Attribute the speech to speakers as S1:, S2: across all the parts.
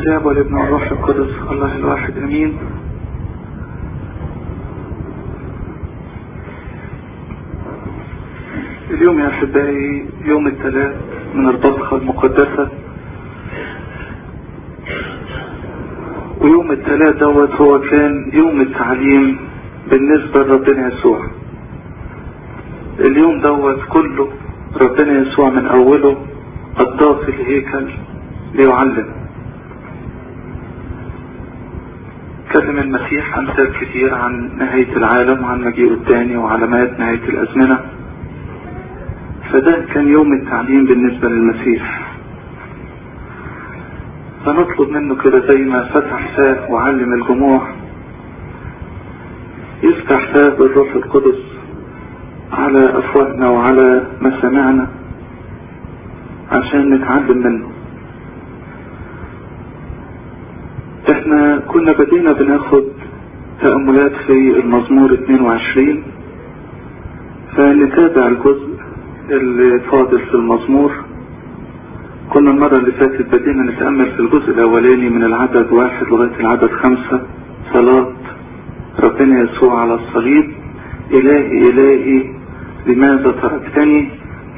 S1: الاب والابن والروح القدس الله الواحد امين اليوم يا احبائي يوم الثلاث من البصخة المقدسة ويوم الثلاث دوت هو كان يوم التعليم بالنسبة لربنا يسوع اليوم دوت كله ربنا يسوع من اوله قضاه في الهيكل ليعلم كلم المسيح امثال كثير عن نهاية العالم وعن مجيئه الثاني وعلامات نهاية الازمنة فده كان يوم التعليم بالنسبة للمسيح فنطلب منه كده زي ما فتح فاه وعلم الجموع يفتح فاه بالروح القدس على افواهنا وعلى مسامعنا عشان نتعلم منه احنا كنا بدينا بناخد تأملات في المزمور 22 فنتابع الجزء اللي فاضل في المزمور كنا المرة اللي فاتت بدينا نتأمل في الجزء الأولاني من العدد واحد لغاية العدد خمسة صلاة ربنا يسوع على الصليب إلهي إلهي لماذا تركتني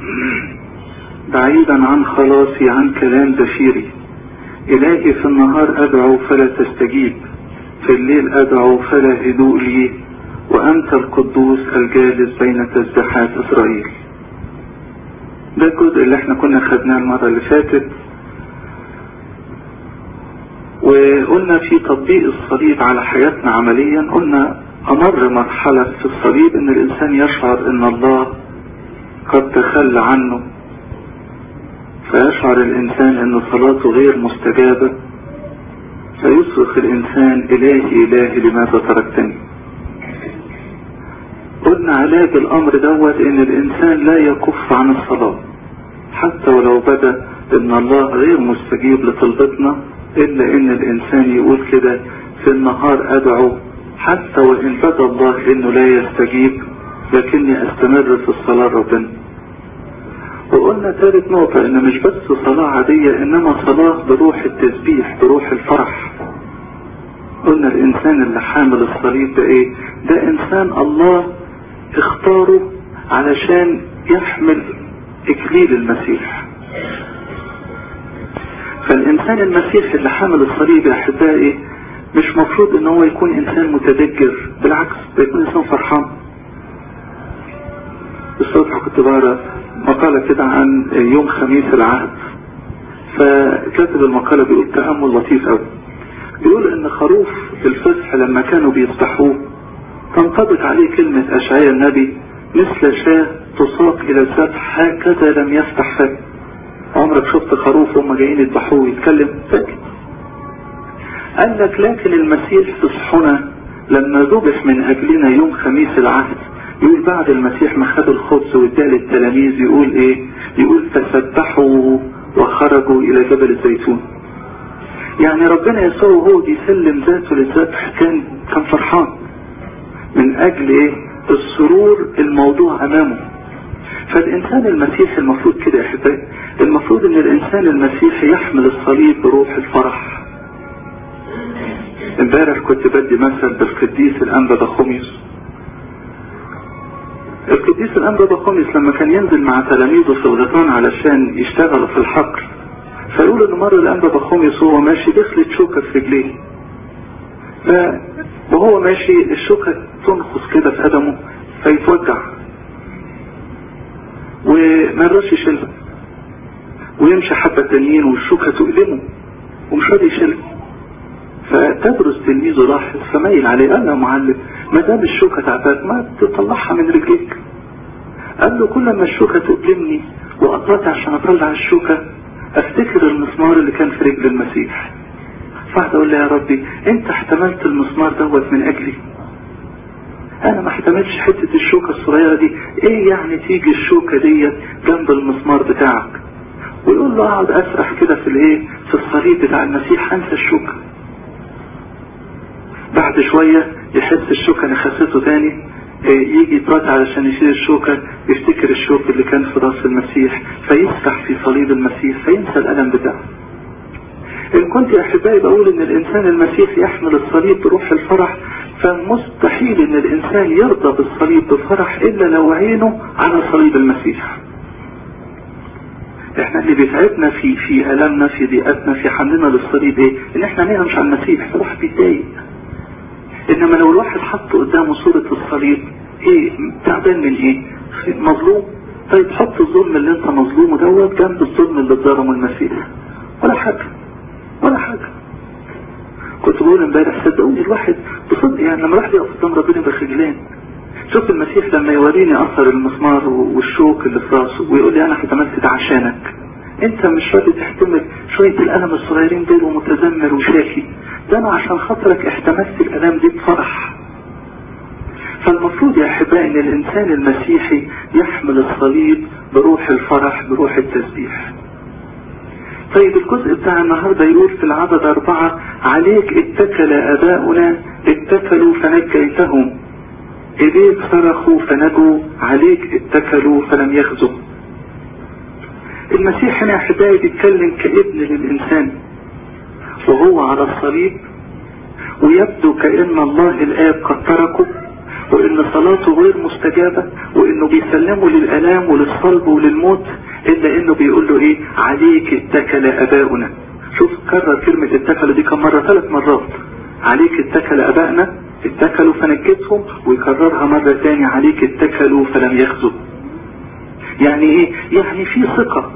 S1: بعيدا عن خلاصي عن كلام زفيري إلهي في النهار أدعو فلا تستجيب في الليل أدعو فلا هدوء لي وأنت القدوس الجالس بين تسبيحات إسرائيل ده الجزء اللي احنا كنا خدناه المرة اللي فاتت وقلنا في تطبيق الصليب على حياتنا عمليا قلنا أمر مرحلة في الصليب إن الإنسان يشعر إن الله قد تخلى عنه فيشعر الإنسان إن صلاته غير مستجابة فيصرخ الإنسان إلهي إلهي لماذا تركتني قلنا علاج الأمر دوت إن الإنسان لا يكف عن الصلاة حتى ولو بدا إن الله غير مستجيب لطلبتنا إلا إن الإنسان يقول كده في النهار أدعو حتى وإن بدا الله إنه لا يستجيب لكني أستمر في الصلاة ربنا وقلنا ثالث نقطة ان مش بس صلاة عادية انما صلاة بروح التسبيح بروح الفرح قلنا الانسان اللي حامل الصليب ده ايه ده انسان الله اختاره علشان يحمل اكليل المسيح فالانسان المسيح اللي حامل الصليب يا احبائي مش مفروض ان هو يكون انسان متدجر بالعكس ده يكون انسان فرحان الصبح كنت بقرا مقالة كده عن يوم خميس العهد فكاتب المقالة بيقول تأمل لطيف قوي بيقول ان خروف الفصح لما كانوا بيذبحوه تنطبق عليه كلمة اشعياء النبي مثل شاة تساق الى الذبح هكذا لم يفتح فاه عمرك شفت خروف هم جايين يذبحوه يتكلم ساكت قال لك لكن المسيح فصحنا لما ذبح من اجلنا يوم خميس العهد يقول بعد المسيح ما خد الخبز واداه للتلاميذ يقول ايه يقول تسبحوا وخرجوا الى جبل الزيتون يعني ربنا يسوع وهو بيسلم ذاته للذبح كان كان فرحان من اجل ايه السرور الموضوع امامه فالانسان المسيحي المفروض كده يا احبائي المفروض ان الانسان المسيحي يحمل الصليب بروح الفرح امبارح كنت بدي مثل بالقديس الانبا بخوميوس القديس الانبا بخوميس لما كان ينزل مع تلاميذه في الغيطان علشان يشتغلوا في الحقل فيقول ان مرة الانبا بخوميس وهو ماشي دخلت شوكة في رجليه ف وهو ماشي الشوكة تنخص كده في قدمه فيتوجع وما يقدرش يشيلها ويمشي حبة تانيين والشوكة تؤلمه ومش راضي يشيلها فتدرس تلميذه لاحظ فميل عليه قال له معلم ما دام الشوكة تعباك ما تطلعها من رجليك قال له كل ما الشوكة تؤلمني وأطلعت عشان أطلع الشوكة أفتكر المسمار اللي كان في رجل المسيح فقعد أقول له يا ربي أنت احتملت المسمار دوت من أجلي أنا ما احتملتش حتة الشوكة الصغيرة دي إيه يعني تيجي الشوكة ديت جنب المسمار بتاعك ويقول له أقعد أسرح كده في الإيه في الصليب بتاع المسيح أنسى الشوكة بعد شوية يحس الشوكة نخسته تاني يجي يترات علشان يشيل الشوكة يفتكر الشوك اللي كان في راس المسيح فيفتح في صليب المسيح فينسى الألم بتاعه ان كنت يا احبائي بقول ان الانسان المسيحي يحمل الصليب بروح الفرح فمستحيل ان الانسان يرضى بالصليب بفرح الا لو عينه على صليب المسيح احنا اللي بيتعبنا في في الامنا في ضيقتنا في حملنا للصليب ايه ان احنا نمشي على المسيح فالواحد بيتضايق انما لو الواحد حط قدامه صورة الصليب ايه تعبان من ايه مظلوم طيب حط الظلم اللي انت مظلومه دوت جنب الظلم اللي اتظلمه المسيح ولا حاجة ولا حاجة كنت بقول امبارح صدقوني الواحد بصدق يعني لما الواحد يقف قدام ربنا يبقى خجلان شوف المسيح لما يوريني اثر المسمار والشوك اللي في راسه ويقول لي انا احتملت ده عشانك انت مش راضي تحتمل شوية الالم الصغيرين دول ومتذمر وشاكي ده انا عشان خاطرك احتملت الالام دي بفرح فالمفروض يا احبائي ان الانسان المسيحي يحمل الصليب بروح الفرح بروح التسبيح طيب الجزء بتاع النهاردة يقول في العدد أربعة عليك اتكل آباؤنا اتكلوا فنجيتهم إليك صرخوا فنجوا عليك اتكلوا فلم يخزوا المسيح هنا أحبائي بيتكلم كابن للإنسان وهو على الصليب ويبدو كأن الله الآب قد تركه وإن صلاته غير مستجابة وإنه بيسلمه للألام وللصلب وللموت إلا إنه بيقول له إيه عليك اتكل أباؤنا شوف كرر كلمة اتكلوا دي كم مرة ثلاث مرات عليك اتكل أبائنا اتكلوا فنجتهم ويكررها مرة تاني عليك اتكلوا فلم يخزوا يعني ايه يعني في ثقة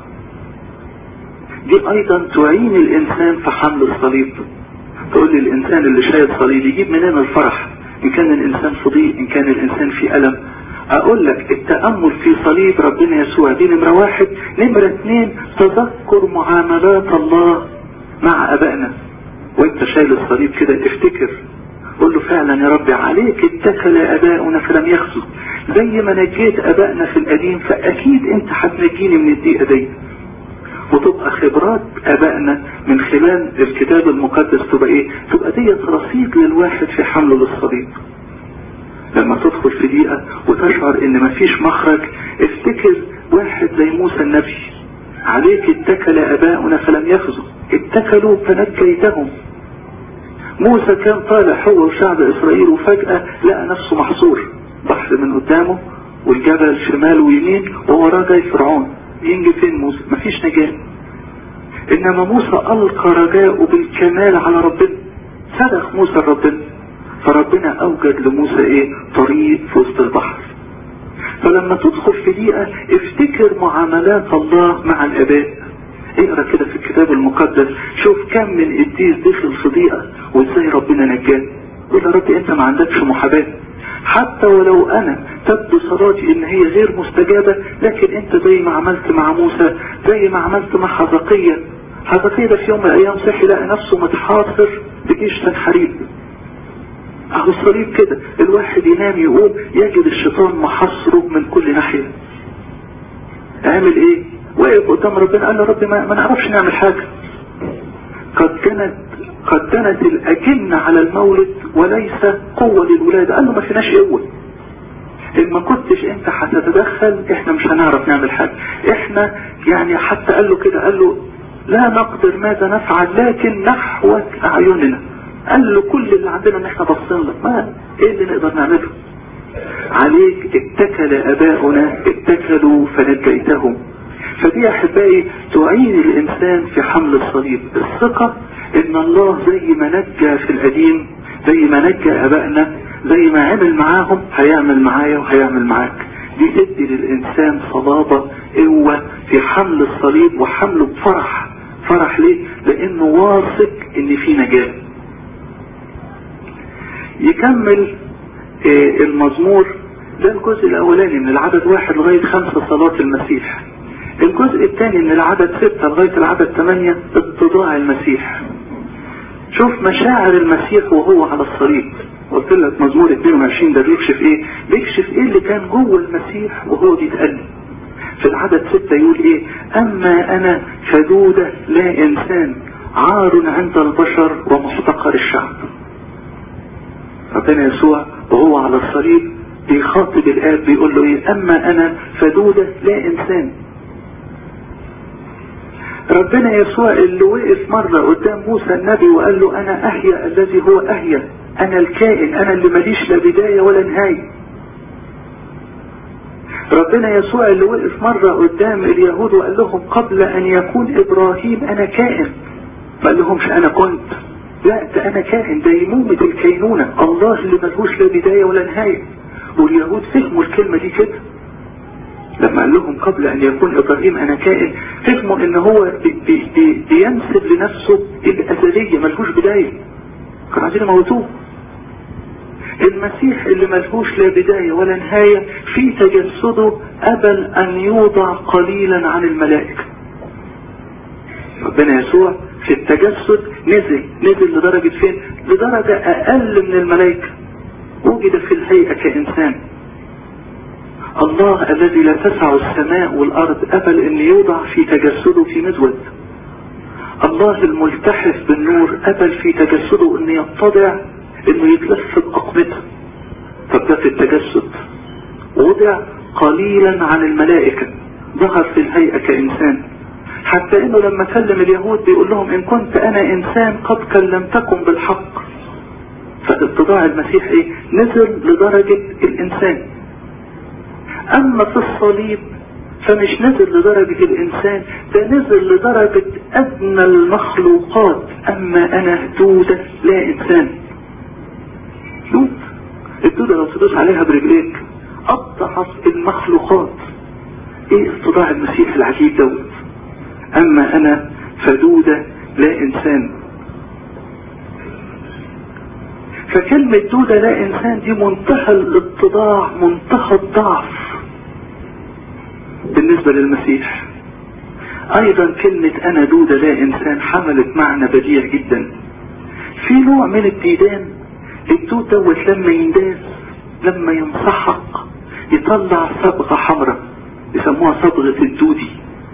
S1: دي ايضا تعين الانسان في حمل الصليب تقول لي الانسان اللي شايل صليب يجيب منين الفرح ان كان الانسان في ضيق ان كان الانسان في الم اقول لك التأمل في صليب ربنا يسوع دي نمرة واحد نمرة اتنين تذكر معاملات الله مع ابائنا وانت شايل الصليب كده افتكر قول له فعلا يا رب عليك اتكل اباؤنا فلم يخزوا زي ما نجيت ابائنا في القديم فاكيد انت هتنجيني من الضيقه دي وتبقى خبرات ابائنا من خلال الكتاب المقدس تبقى ايه تبقى ديت رصيد للواحد في حمله للصليب لما تدخل في دقيقة وتشعر ان مفيش مخرج افتكر واحد زي موسى النبي عليك اتكل اباؤنا فلم يخزوا اتكلوا فنجيتهم موسى كان طالع هو وشعب اسرائيل وفجأة لقى نفسه محصور بحر من قدامه والجبل شمال ويمين ووراه جاي فرعون ينجي فين موسى مفيش نجاة انما موسى القى رجاءه بالكمال على ربنا صدق موسى ربنا فربنا اوجد لموسى ايه طريق في وسط البحر فلما تدخل في دقيقة افتكر معاملات الله مع الاباء اقرا كده في الكتاب المقدس شوف كم من قديس دخل في ضيقة وازاي ربنا نجاه قول يا رب انت ما عندكش محاباه حتى ولو انا تبدو صلاتي ان هي غير مستجابة لكن انت زي ما عملت مع موسى زي ما عملت مع حزقية حزقية ده في يوم من الايام صحي لقى نفسه متحاصر بجيش تنحريب اهو الصليب كده الواحد ينام يقوم يجد الشيطان محصره من كل ناحية عامل ايه وقف قدام ربنا قال له رب ما, ما نعرفش نعمل حاجة قد كانت قد كانت الأجنة على المولد وليس قوة للولادة قال له ما فيناش قوة إن ما كنتش انت هتتدخل احنا مش هنعرف نعمل حاجة احنا يعني حتى قال له كده قال له لا نقدر ماذا نفعل لكن نحوك اعيننا قال له كل اللي عندنا ان احنا بصين لك ما ايه اللي نقدر نعمله عليك اتكل اباؤنا اتكلوا فنجيتهم فدي احبائي تعين الانسان في حمل الصليب الثقة ان الله زي ما نجى في القديم زي ما نجى ابائنا زي ما عمل معاهم هيعمل معايا وهيعمل معاك دي تدي للانسان صلابة قوة في حمل الصليب وحمله بفرح فرح ليه لانه واثق ان في نجاة يكمل المزمور ده الجزء الاولاني من العدد واحد لغاية خمسة صلاة المسيح الجزء الثاني من العدد ستة لغاية العدد ثمانية اتضاع المسيح شوف مشاعر المسيح وهو على الصليب قلت لك مزمور 22 ده بيكشف ايه بيكشف ايه اللي كان جوه المسيح وهو بيتقلب في العدد ستة يقول ايه اما انا فدودة لا انسان عار عند البشر ومحتقر الشعب ربنا يسوع وهو على الصليب بيخاطب الاب بيقول له ايه اما انا فدودة لا انسان ربنا يسوع اللي وقف مرة قدام موسى النبي وقال له انا اهيا الذي هو اهيا انا الكائن انا اللي ماليش لا بداية ولا نهاية ربنا يسوع اللي وقف مرة قدام اليهود وقال لهم قبل ان يكون ابراهيم انا كائن ما قال لهمش انا كنت لا ده انا كائن ديمومة الكينونة الله اللي ملهوش لا بداية ولا نهاية واليهود فهموا الكلمة دي كده لما قال لهم قبل ان يكون ابراهيم انا كائن فهموا ان هو بي بي بينسب لنفسه الازلية ملهوش بداية كانوا عايزين يموتوه المسيح اللي ملهوش لا بداية ولا نهاية في تجسده قبل ان يوضع قليلا عن الملائكة ربنا يسوع في التجسد نزل نزل لدرجة فين لدرجة اقل من الملائكة وجد في الهيئة كإنسان الله الذي لا تسع السماء والأرض قبل أن يوضع في تجسده في مزود الله الملتحف بالنور قبل في تجسده أن يتضع أنه يتلف بأقمته طب ده في التجسد وضع قليلا عن الملائكة ظهر في الهيئة كإنسان حتى انه لما كلم اليهود بيقول لهم ان كنت انا انسان قد كلمتكم بالحق فاتضاع المسيح ايه نزل لدرجة الانسان اما في الصليب فمش نزل لدرجة الانسان ده نزل لدرجة ادنى المخلوقات اما انا دودة لا انسان دود الدودة لو تدوس عليها برجليك اضعف المخلوقات ايه استضاع المسيح العجيب دوت اما انا فدودة لا انسان فكلمة دودة لا انسان دي منتهى الاتضاع منتهى الضعف بالنسبة للمسيح ايضا كلمة انا دودة لا انسان حملت معنى بديع جدا في نوع من الديدان الدود دوت لما ينداس لما ينسحق يطلع صبغة حمراء يسموها صبغة الدودي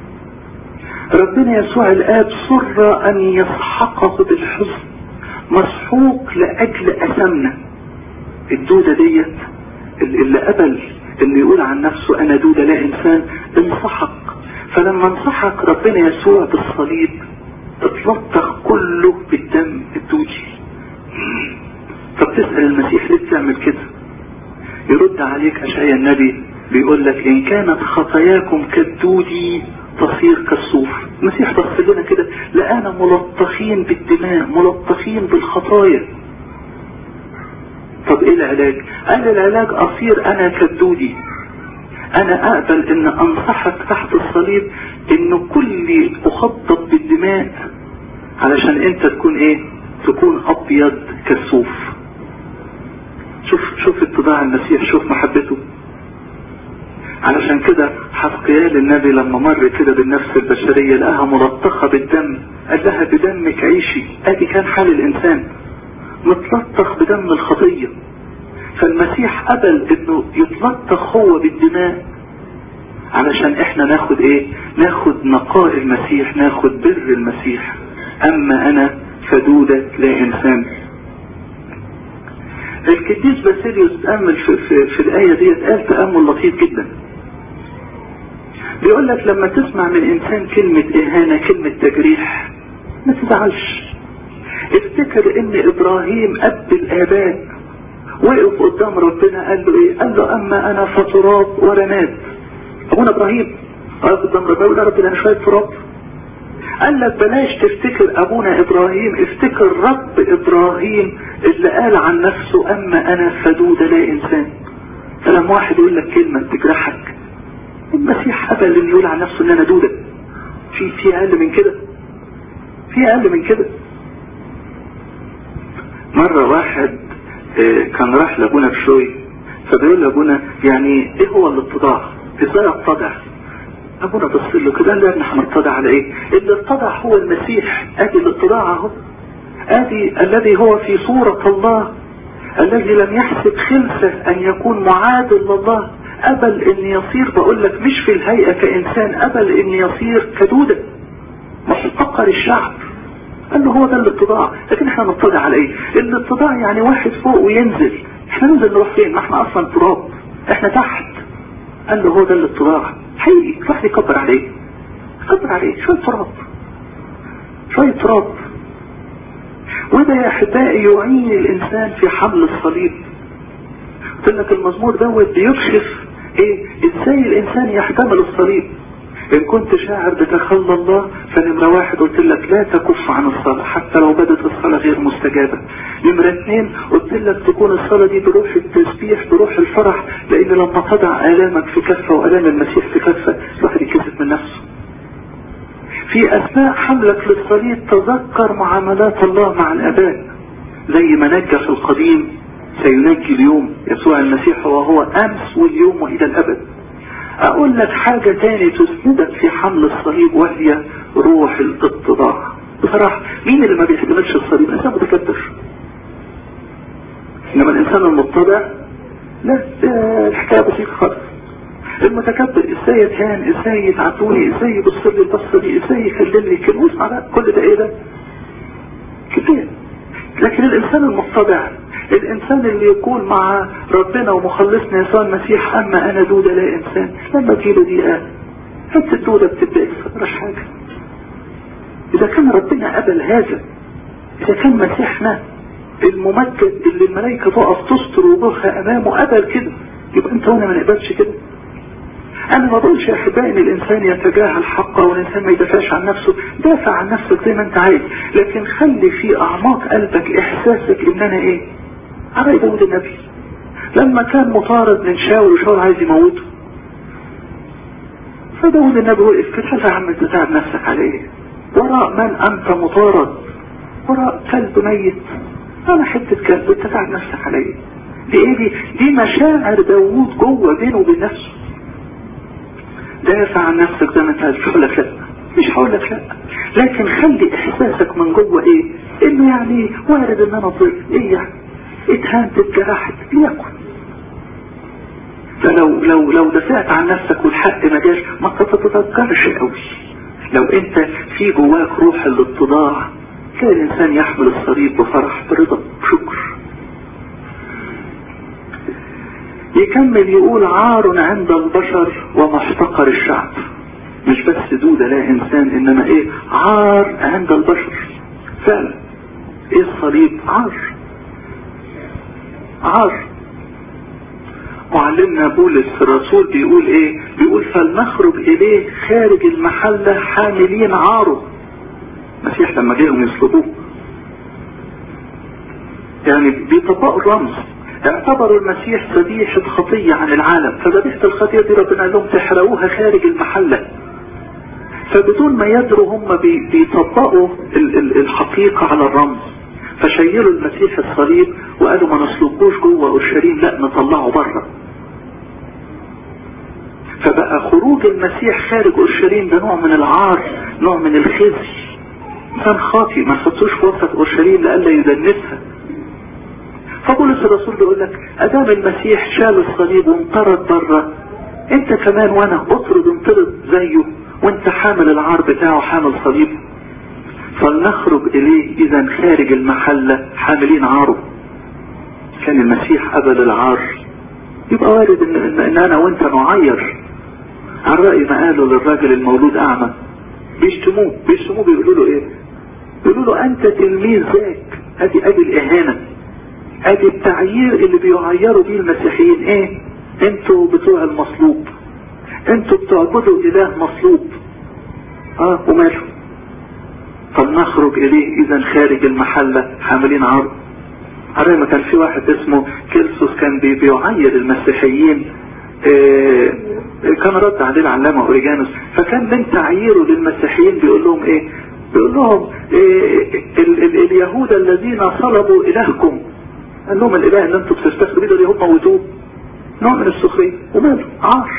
S1: ربنا يسوع الآب سر أن يسحقه بالحزن مسحوق لأجل أثمنا الدودة ديت اللي قبل انه يقول عن نفسه انا دودة لا انسان انسحق فلما انسحق ربنا يسوع بالصليب اتلطخ كله بالدم الدودي طب تسأل المسيح ليه بتعمل كده يرد عليك اشعياء النبي بيقول لك ان كانت خطاياكم كالدودي تصير كالصوف المسيح بص لنا كده لقانا ملطخين بالدماء ملطخين بالخطايا طب ايه العلاج قال العلاج اصير انا كالدودي انا اقبل ان انصحك تحت الصليب ان كل اخطط بالدماء علشان انت تكون ايه تكون ابيض كالصوف شوف شوف اتضاع المسيح شوف محبته علشان كده حسقيال النبي لما مر كده بالنفس البشرية لقاها ملطخة بالدم قال لها بدمك عيشي ادي كان حال الانسان متلطخ بدم الخطية فالمسيح قبل انه يتلطخ هو بالدماء علشان احنا ناخد ايه ناخد نقاء المسيح ناخد بر المسيح اما انا فدودة لا انسان القديس باسيليوس تأمل في, في, في الآية دي قال تأمل لطيف جدا بيقول لك لما تسمع من انسان كلمة اهانة كلمة تجريح ما تزعلش افتكر ان ابراهيم اب الاباء وقف قدام ربنا قال له ايه قال له اما انا فتراب ورماد ابونا ابراهيم وقف قدام ربنا يقول يا رب انا شوية تراب قال لك بلاش تفتكر ابونا ابراهيم افتكر رب ابراهيم اللي قال عن نفسه اما انا فدود لا انسان فلما واحد يقول لك كلمة تجرحك المسيح قبل اللي يقول عن نفسه ان انا دودة في في اقل من كده في اقل من كده مرة واحد كان راح لابونا بشوي فبيقول لابونا يعني ايه هو الاتضاع ازاي اتضع ابونا بص له كده قال له احنا هنتضع على ايه اللي اتضع هو المسيح ادي الاتضاع اهو ادي الذي هو في صورة الله الذي لم يحسب خلسه ان يكون معادل لله قبل ان يصير بقول لك مش في الهيئة كانسان قبل ان يصير كدودة محتقر الشعب قال له هو ده الاتضاع لكن احنا نتضع على ايه الاتضاع يعني واحد فوق وينزل احنا ننزل نروح فين ما احنا اصلا تراب احنا تحت قال له هو ده الاتضاع حقيقي الواحد يكبر عليه يكبر عليه شوية تراب شوية تراب وده يا احبائي يعين الانسان في حمل الصليب قلت لك المزمور دوت بيكشف ايه ازاي الانسان يحتمل الصليب ان كنت شاعر بتخلى الله فنمرة واحد قلت لك لا تكف عن الصلاة حتى لو بدت الصلاة غير مستجابة نمرة اثنين قلت لك تكون الصلاة دي بروح التسبيح بروح الفرح لان لما تضع الامك في كفة والام المسيح في كفة الواحد يكسف من نفسه في اثناء حملك للصليب تذكر معاملات الله مع الاباء زي ما نجى في القديم سينجي اليوم يسوع المسيح وهو امس واليوم والى الابد اقول لك حاجة تاني تسندك في حمل الصليب وهي روح الاتضاع بصراحة مين اللي ما بيحتملش الصليب انسان متكبر انما الانسان المتضع لا الحكاية بسيطة خالص المتكبر ازاي يتهان ازاي يتعدوني ازاي يبص لي البصه دي ازاي يكلمني كلمه اسمع ده كل ده ايه ده كتير لكن الانسان المتضع الانسان اللي يقول مع ربنا ومخلصنا يسوع المسيح اما انا دودة لا انسان لما تجيله دقيقة حتى الدودة بتبدأ يتصبرش حاجة اذا كان ربنا قبل هذا اذا كان مسيحنا الممجد اللي الملائكة تقف تستر وجوهها امامه قبل كده يبقى انت وانا ما نقبلش كده انا ما بقولش يا احبائي ان الانسان يتجاهل حقه والانسان ما يدافعش عن نفسه دافع عن نفسك زي ما انت عايز لكن خلي في اعماق قلبك احساسك ان انا ايه على داود النبي لما كان مطارد من شاول وشاول عايز يموته فداود النبي وقف كده قال يا عم انت تعب نفسك على ايه وراء من انت مطارد وراء كلب ميت انا حتة كلب انت تعب نفسك على ايه دي ايه دي دي مشاعر داوود جوه بينه وبين نفسه دافع عن نفسك زي ما انت مش هقول لك لا مش هقول لك لا لكن خلي احساسك من جوه ايه انه يعني وارد ان انا ضل ايه يعني اتهانت اتجرحت ليكن فلو لو لو دافعت عن نفسك والحق ما جاش ما تتذكرش قوي لو انت في جواك روح الاتضاع تلاقي الانسان يحمل الصليب بفرح برضا بشكر يكمل يقول عار عند البشر ومحتقر الشعب مش بس دودة لا انسان انما ايه عار عند البشر فعلا ايه الصليب عار عار معلمنا بولس الرسول بيقول ايه بيقول فلنخرج اليه خارج المحلة حاملين عاره المسيح لما جاءهم يصلبوه يعني بيطبقوا الرمز اعتبروا المسيح ذبيحة خطية عن العالم فذبيحة الخطية دي ربنا قال لهم تحرقوها خارج المحلة فبدون ما يدروا هم بيطبقوا الحقيقة على الرمز فشيلوا المسيح الصليب وقالوا ما نسلكوش جوه اورشليم لا نطلعه بره فبقى خروج المسيح خارج اورشليم ده نوع من العار نوع من الخزي انسان خاطي ما نحطوش في وسط اورشليم لئلا يدنسها فبولس الرسول بيقول لك ادام المسيح شال الصليب وانطرد بره انت كمان وانا اطرد انطرد زيه وانت حامل العار بتاعه حامل صليب فلنخرج اليه اذا خارج المحلة حاملين عاره كان المسيح قبل العار يبقى وارد ان, إن, إن انا وانت نعير عن رأي ما قالوا للراجل المولود اعمى بيشتموه بيشتموه بيقولوا له ايه بيقولوا له انت تلميذ ذاك ادي ادي الاهانة ادي التعيير اللي بيعيروا بيه المسيحيين ايه انتوا بتوع المصلوب انتوا بتعبدوا اله مصلوب اه وماله فلنخرج اليه اذا خارج المحلة حاملين عرض على ما كان في واحد اسمه كيلسوس كان بي بيعير المسيحيين اه كان رد عليه العلامة اوريجانوس فكان من تعييره للمسيحيين بيقول لهم ايه بيقول لهم إيه ال ال اليهود الذين صلبوا الهكم قال لهم الاله اللي انتم بتستخدموا ده اليهود موتوه نوع من السخرية وماله عار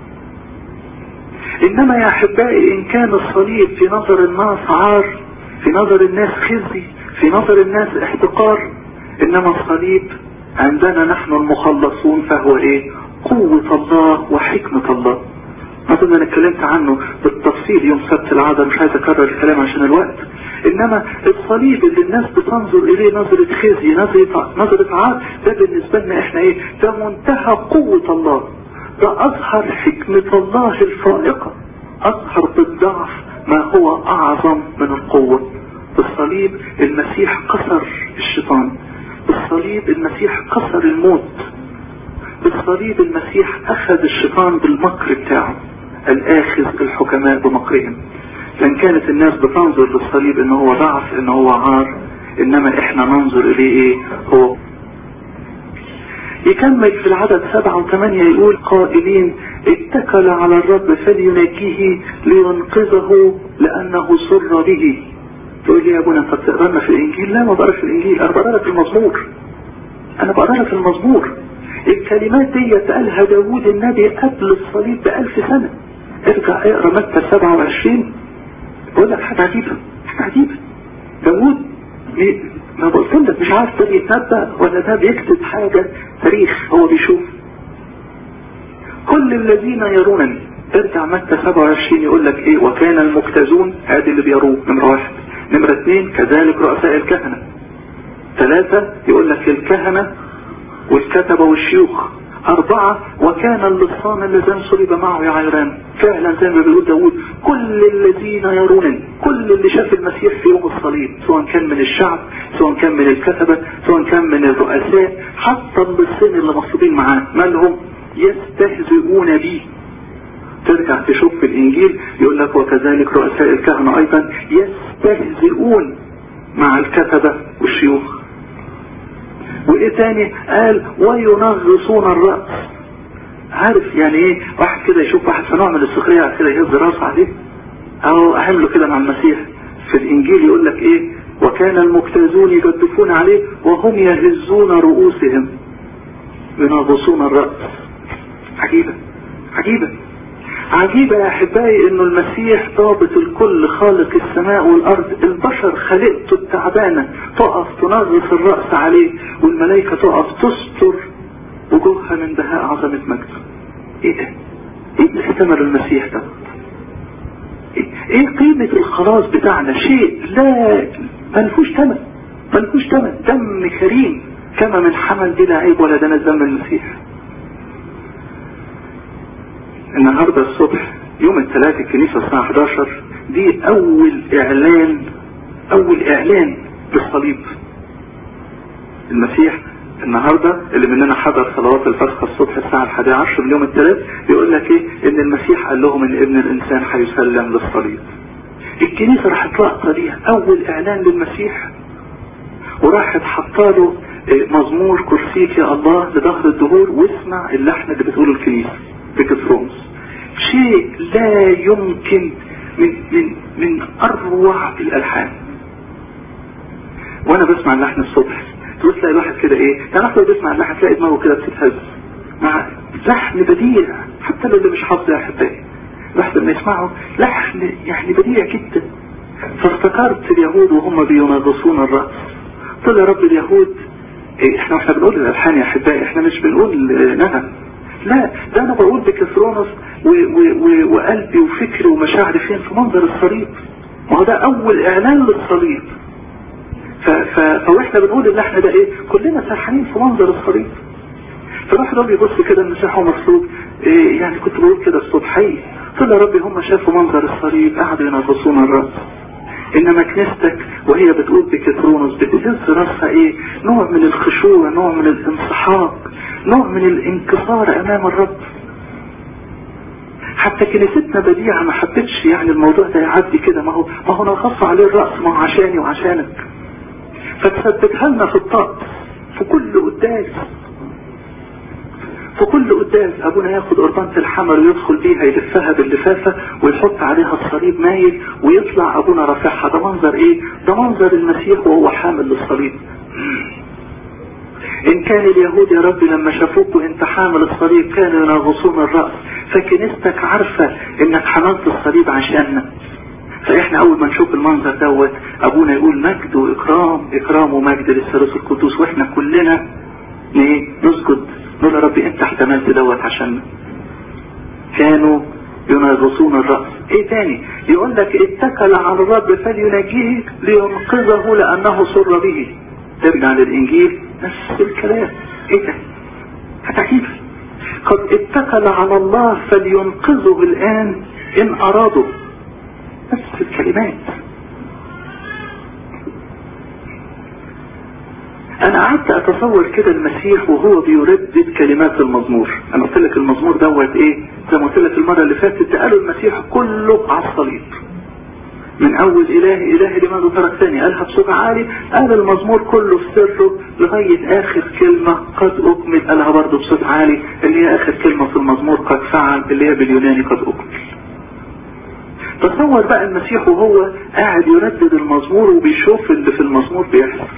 S1: انما يا احبائي ان كان الصليب في نظر الناس عار في نظر الناس خزي في نظر الناس احتقار انما الصليب عندنا نحن المخلصون فهو ايه قوة الله وحكمة الله اظن انا اتكلمت عنه بالتفصيل يوم سبت العادة مش عايز اكرر الكلام عشان الوقت انما الصليب اللي الناس بتنظر اليه نظرة خزي نظرة, نظرة عار ده بالنسبة لنا احنا ايه ده منتهى قوة الله ده اظهر حكمة الله الفائقة اظهر بالضعف ما هو اعظم من القوة بالصليب المسيح كسر الشيطان بالصليب المسيح كسر الموت بالصليب المسيح اخذ الشيطان بالمكر بتاعه الاخذ الحكماء بمكرهم لان كانت الناس بتنظر للصليب ان هو ضعف ان هو عار انما احنا ننظر اليه ايه هو يكمل في العدد سبعة وثمانية يقول قائلين اتكل على الرب فلينجيه لينقذه لأنه سر به تقول لي يا ابونا انت بتقرا في الانجيل لا ما بقرا في الانجيل انا بقرا في المزمور انا بقرا في المزمور الكلمات دي قالها داوود النبي قبل الصليب بألف سنة ارجع اقرا متى 27 بقول لك حاجة عجيبة حاجة عجيبة داوود ما قلت لك مش عارف ده بيتنبأ ولا ده بيكتب حاجة تاريخ هو بيشوف كل الذين يرونني ارجع متى 27 يقول لك ايه وكان المجتازون ادي اللي بيروه نمرة واحد نمرة اثنين كذلك رؤساء الكهنة ثلاثة يقول لك الكهنة والكتبة والشيوخ أربعة وكان اللصان الذين صلب معه يا عيران فعلا زي ما بيقول داود كل الذين يرونني كل اللي شاف المسيح في يوم الصليب سواء كان من الشعب سواء كان من الكتبة سواء كان من الرؤساء حتى اللصين اللي مصلوبين معاه مالهم يستهزئون بيه ترجع تشوف في الانجيل يقول لك وكذلك رؤساء الكهنة ايضا يستهزئون مع الكتبة والشيوخ وايه تاني قال وينغصون الرأس عارف يعني ايه واحد كده يشوف واحد في نوع من السخرية كده يهز راسه عليه او اعمله كده مع المسيح في الانجيل يقول لك ايه وكان المجتازون يجدفون عليه وهم يهزون رؤوسهم ينغصون الرأس عجيبة عجيبة عجيبة يا احبائي انه المسيح ضابط الكل خالق السماء والارض البشر خلقته التعبانة تقف تنغص الرأس عليه والملائكة تقف تستر وجوهها من بهاء عظمة مجده ايه ده ايه اللي احتمل المسيح ده ايه قيمة الخلاص بتاعنا شيء لا ملفوش تمن ملفوش تمن دم كريم كما من حمل بلا عيب ولا دنس دم المسيح النهاردة الصبح يوم الثلاث الكنيسة الساعة 11 دي اول اعلان اول اعلان بالصليب المسيح النهاردة اللي مننا حضر صلوات الفسخ الصبح الساعة الحادية عشر من يوم الثلاث يقول لك ايه ان المسيح قال لهم ان ابن الانسان هيسلم للصليب الكنيسة راحت لقطة ليها اول اعلان للمسيح وراحت حطاله مزمور كرسيك يا الله لظهر الدهور واسمع اللحن اللي بتقوله الكنيسة بكترومس شيء لا يمكن من من من اروع الالحان وانا بسمع اللحن الصبح تقول تلاقي الواحد كده ايه يعني لو بيسمع اللحن تلاقي دماغه كده بتتهز مع لحن بديع حتى لو اللي مش حافظ يا احبائي الواحد لما يسمعه لحن يعني بديع جدا فافتكرت اليهود وهم بينغصون الرأس قلت يا رب اليهود إيه احنا واحنا بنقول الالحان يا احبائي احنا مش بنقول نغم لا ده انا بقول بكثرونس وقلبي وفكري ومشاعري فين في منظر الصليب ما هو ده اول اعلان للصليب فاحنا بنقول ان احنا ده ايه كلنا سرحانين في منظر الصليب فالواحد ربي يبص كده المسيح هو مصلوب إيه يعني كنت بقول كده الصبح حقيقي قلت يا ربي هم شافوا منظر الصليب قعدوا ينغصون الراس انما كنيستك وهي بتقول بكترونس بتهز راسها ايه نوع من الخشوع نوع من الانسحاق نوع من الانكسار امام الرب حتى كنيستنا بديعة ما حبتش يعني الموضوع ده يعدي كده ما هو ما هو نغص عليه الرأس ما هو عشاني وعشانك فتثبتها لنا في الطقس في كل قداس في كل قداس ابونا ياخد قربانة الحمل ويدخل بيها يلفها باللفافة ويحط عليها الصليب مايل ويطلع ابونا رافعها ده منظر ايه ده منظر المسيح وهو حامل للصليب ان كان اليهود يا رب لما شافوك وانت حامل الصليب كانوا ينغصون الرأس فكنيستك عارفة انك حملت الصليب عشاننا فاحنا اول ما نشوف المنظر دوت ابونا يقول مجد واكرام اكرام ومجد للثالوث القدوس واحنا كلنا ايه نسجد نقول يا ربي انت احتملت دوت عشاننا كانوا ينغصون الرأس ايه تاني يقول لك اتكل على الرب فلينجيه لينقذه لانه سر به ترجع للانجيل نفس الكلام ايه ده هتعجيب قد اتكل على الله فلينقذه الان ان ارادوا نفس الكلمات انا قعدت اتصور كده المسيح وهو بيردد كلمات المزمور انا قلت لك المزمور دوت ايه زي ما قلت لك المره اللي فاتت قالوا المسيح كله على الصليب من اول اله اله لماذا ترك ثاني قالها بصوت عالي قال المزمور كله في سره لغاية اخر كلمة قد اكمل قالها برضه بصوت عالي اللي هي اخر كلمة في المزمور قد فعل اللي هي باليوناني قد اكمل تصور بقى المسيح وهو قاعد يردد المزمور وبيشوف اللي في المزمور بيحصل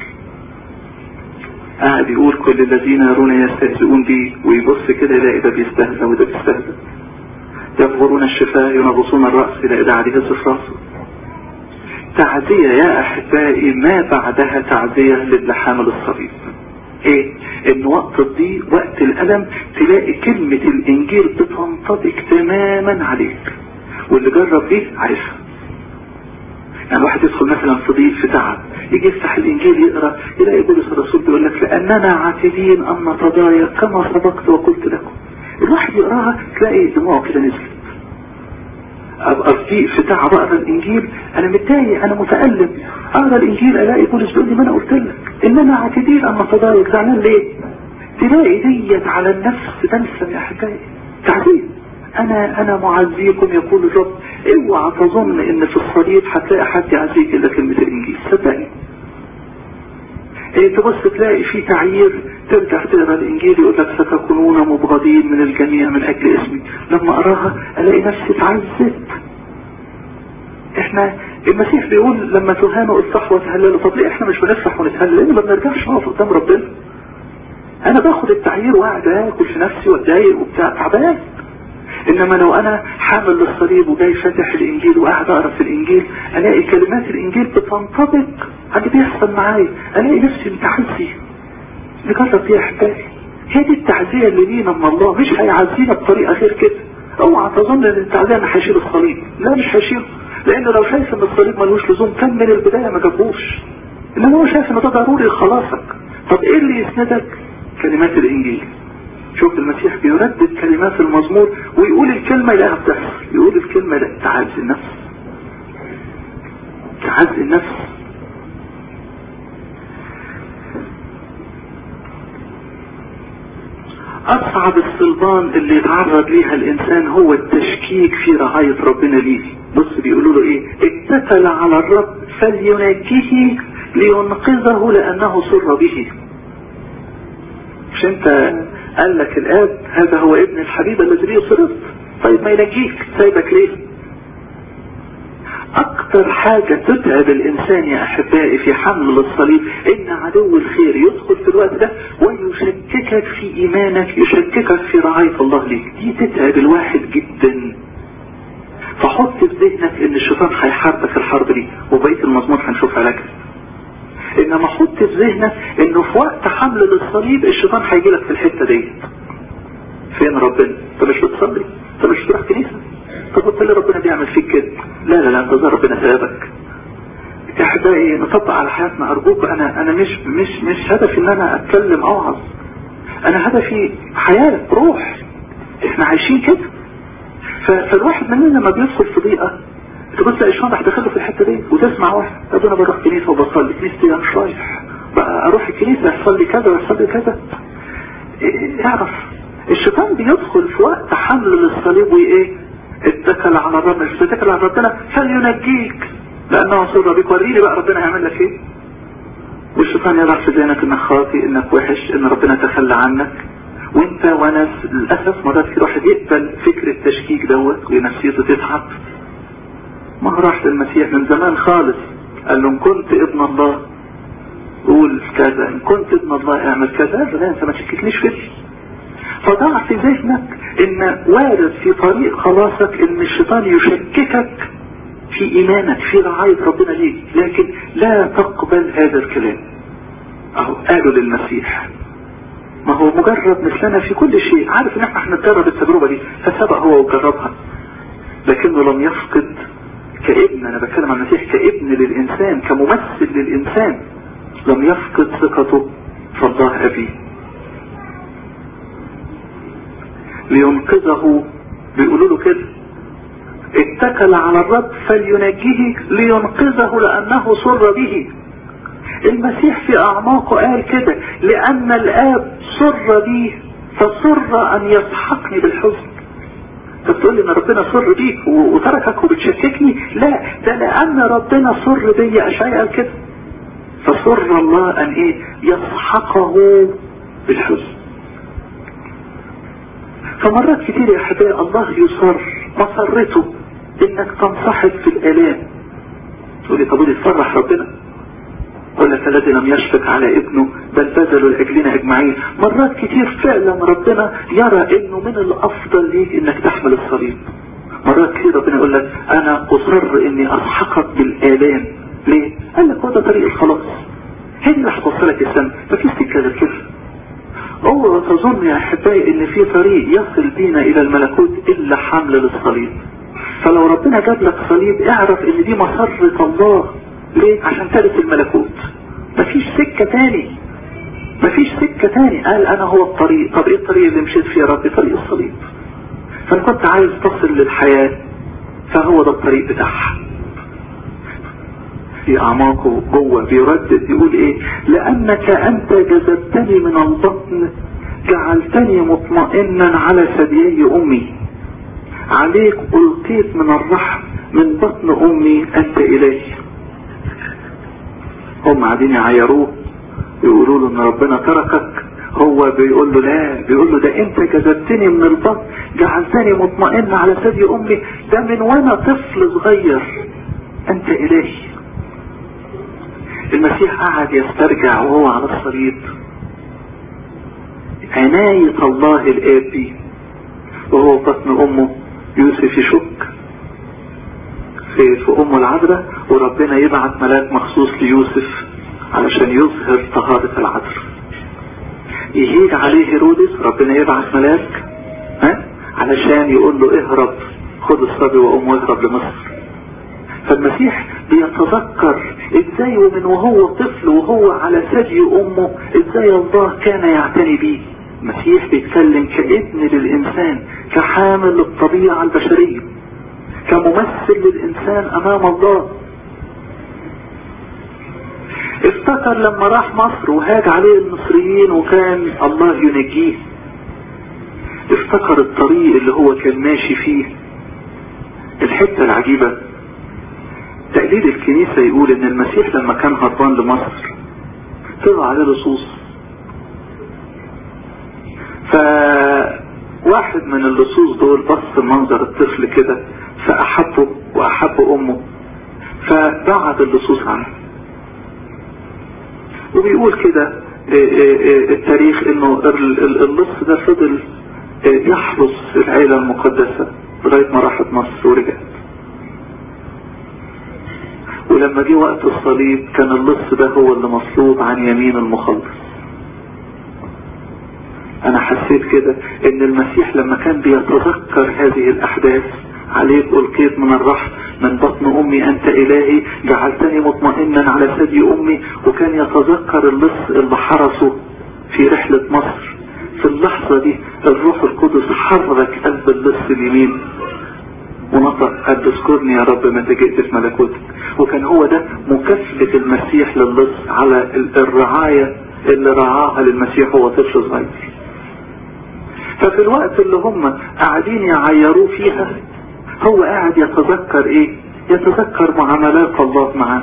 S1: قاعد يقول كل الذين يرون يستهزئون بي ويبص كده يلاقي ده بيستهزأ وده بيستهزأ يفغرون الشفاء ينغصون الرأس يلاقي ده عليه هز في راسه تعزية يا احبائي ما بعدها تعزية للي حامل الصليب ايه ان وقت الضيق وقت الالم تلاقي كلمة الانجيل بتنطبق تماما عليك واللي جرب دي عارفها يعني واحد يدخل مثلا في ضيق في تعب يجي يفتح الانجيل يقرا يلاقي بولس الرسول بيقول لك لاننا عاتدين ان نتضايق كما سبقت وقلت لكم الواحد يقراها تلاقي دموعه كده نزلت ابقى في في تعب اقرا الانجيل انا متضايق انا متالم اقرا الانجيل الاقي بولس بيقول لي ما انا قلت لك اننا عاتدين ان نتضايق زعلان ليه؟ تلاقي ديت على النفس بلسم يا احبائي تعذيب انا انا معزيكم يقول الرب اوعى تظن ان في الصليب هتلاقي حد يعزيك الا كلمة الانجيل صدقني ايه تبص تلاقي في تعيير ترجع تقرا الانجيل يقول لك ستكونون مبغضين من الجميع من اجل اسمي لما اقراها الاقي نفسي اتعزت احنا المسيح بيقول لما تهانوا اصحوا وتهللوا طب ليه احنا مش بنفرح ونتهلل لان ما بنرجعش نقف قدام ربنا انا باخد التعيير وقاعد اكل في نفسي واتضايق وبتاع تعبان انما لو انا حامل للصليب وجاي فاتح الانجيل وقاعد اقرا في الانجيل الاقي كلمات الانجيل بتنطبق على اللي بيحصل معايا الاقي نفسي متعزي نجرب دي يا احبائي هي دي التعزية اللي لينا من الله مش هيعزينا بطريقة غير كده اوعى تظن ان التعزية انا هشيل الصليب لا مش هشيله لانه لو شايف ان الصليب ملوش لزوم كان من البداية ما جابوش انما هو شايف ان ده ضروري لخلاصك طب ايه اللي يسندك كلمات الانجيل شوف المسيح بيردد كلمات المزمور ويقول الكلمة لا بتحصل يقول الكلمة لا تعزي النفس تعزي النفس اصعب الصلبان اللي يتعرض ليها الانسان هو التشكيك في رعاية ربنا ليه بص بيقولوا له ايه اتكل على الرب فلينجيه لينقذه لانه سر به مش انت قال لك الاب هذا هو ابن الحبيب الذي به صرت طيب ما ينجيك سايبك ليه اكتر حاجة تتعب الانسان يا احبائي في حمل الصليب ان عدو الخير يدخل في الوقت ده ويشككك في ايمانك يشككك في رعاية الله ليك دي تتعب الواحد جدا فحط في ذهنك ان الشيطان هيحاربك الحرب دي وبقية المزمور هنشوف علاجها انما حط في ذهنك انه في وقت حمل للصليب الشيطان هيجي لك في الحته ديت فين ربنا انت مش بتصلي انت مش بتروح كنيسه طب قلت لي ربنا بيعمل فيك كده لا لا لا انت ربنا سابك احبائي نطبق على حياتنا ارجوك انا انا مش مش مش هدفي ان انا اتكلم اوعظ انا هدفي حياه روح احنا عايشين كده فالواحد مننا لما بيدخل في ضيقه تبص تلاقي الشيطان راح داخله في الحته دي وتسمع واحد طب انا بروح كنيسه وبصلي كنيستي انا مش رايح بقى اروح الكنيسه يحصل لي كذا ويحصل لي كذا إيه اعرف الشيطان بيدخل في وقت حمل للصليب وايه اتكل على الرب مش تتكل على ربنا فلينجيك لانه سر بيك وريني بقى ربنا هيعمل لك ايه والشيطان يضع في ذهنك انك خاطئ انك وحش ان ربنا تخلى عنك وانت وانا للاسف مرات في واحد يقبل فكر التشكيك دوت ونفسيته تتعب ما هو راح للمسيح من زمان خالص قال له ان كنت ابن الله قول كذا ان كنت ابن الله اعمل كذا لا انت ما تشككنيش فيه فضع في ذهنك ان وارد في طريق خلاصك ان الشيطان يشككك في ايمانك في رعاية ربنا ليك لكن لا تقبل هذا الكلام اهو قالوا للمسيح ما هو مجرد مثلنا في كل شيء عارف ان احنا هنتجرب التجربة دي فسبق هو وجربها لكنه لم يفقد كابن انا بتكلم عن المسيح كابن للانسان كممثل للانسان لم يفقد ثقته في الله ابيه لينقذه بيقولوا له كده اتكل على الرب فلينجيه لينقذه لانه سر به المسيح في اعماقه قال كده لان الاب سر بي فسر ان يسحقني بالحزن انت بتقول لي ان ربنا سر بيك وتركك وبتشككني لا ده لان ربنا سر بي اشعياء قال كده فسر الله ان ايه يسحقه بالحزن فمرات كتير يا احبائي الله يصر مسرته انك تنصحك في الالام تقولي طب ودي تفرح ربنا ولا الذي لم يشفق على ابنه بل بذلوا لاجلنا اجمعين مرات كتير فعلا ربنا يرى انه من الافضل ليك انك تحمل الصليب مرات كتير ربنا يقول لك انا اصر اني اسحقك بالالام ليه قال لك هو ده طريق الخلاص هي اللي هتوصلك السنة مفيش سكه غير كده اوعى تظن يا احبائي ان في طريق يصل بينا الى الملكوت الا حمل للصليب فلو ربنا جاب لك صليب اعرف ان دي مسرة الله ليه عشان ترث الملكوت مفيش سكة تاني مفيش سكة تاني قال انا هو الطريق طب ايه الطريق اللي مشيت فيه يا رب طريق الصليب فانا كنت عايز تصل للحياة فهو ده الطريق بتاعها في اعماقه جوه بيردد يقول ايه لانك انت جذبتني من البطن جعلتني مطمئنا على ثديي امي عليك القيت من الرحم من بطن امي انت الي هم قاعدين يعيروه يقولوا له ان ربنا تركك هو بيقول له لا بيقول له ده انت جذبتني من البطن جعلتني مطمئن على ثدي امي ده من وانا طفل صغير انت الهي المسيح قعد يسترجع وهو على الصليب عناية الله الآب بيه وهو بطن أمه يوسف يشك في, في أمه العذراء وربنا يبعت ملاك مخصوص ليوسف علشان يظهر طهارة العذراء يهيج عليه هيرودس ربنا يبعت ملاك ها علشان يقول له اهرب خد الصبي وأمه اهرب لمصر فالمسيح بيتذكر ازاي ومن وهو طفل وهو على ثدي امه ازاي الله كان يعتني بيه المسيح بيتكلم كابن للانسان كحامل للطبيعة البشرية كممثل للانسان امام الله افتكر لما راح مصر وهاج عليه المصريين وكان الله ينجيه افتكر الطريق اللي هو كان ماشي فيه الحتة العجيبة تقليد الكنيسة يقول ان المسيح لما كان هربان لمصر طلع عليه لصوص فواحد من اللصوص دول بص منظر الطفل كده فأحبه وأحب أمه فبعد اللصوص عنه وبيقول كده التاريخ انه اللص ده فضل يحرس العيلة المقدسة لغاية ما راحت مصر ورجعت ولما جه وقت الصليب كان اللص ده هو اللي مصلوب عن يمين المخلص انا حسيت كده ان المسيح لما كان بيتذكر هذه الاحداث عليك القيت من الرحم من بطن امي انت الهي جعلتني مطمئنا على ثدي امي وكان يتذكر اللص اللي حرسه في رحلة مصر في اللحظة دي الروح القدس حرك قلب اللص اليمين ونطق قد اذكرني يا رب ما جئت في ملكوتك وكان هو ده مكافأة المسيح للص على الرعاية اللي رعاها للمسيح هو طفل صغير ففي الوقت اللي هم قاعدين يعيروه فيها هو قاعد يتذكر ايه يتذكر معاملات الله معاه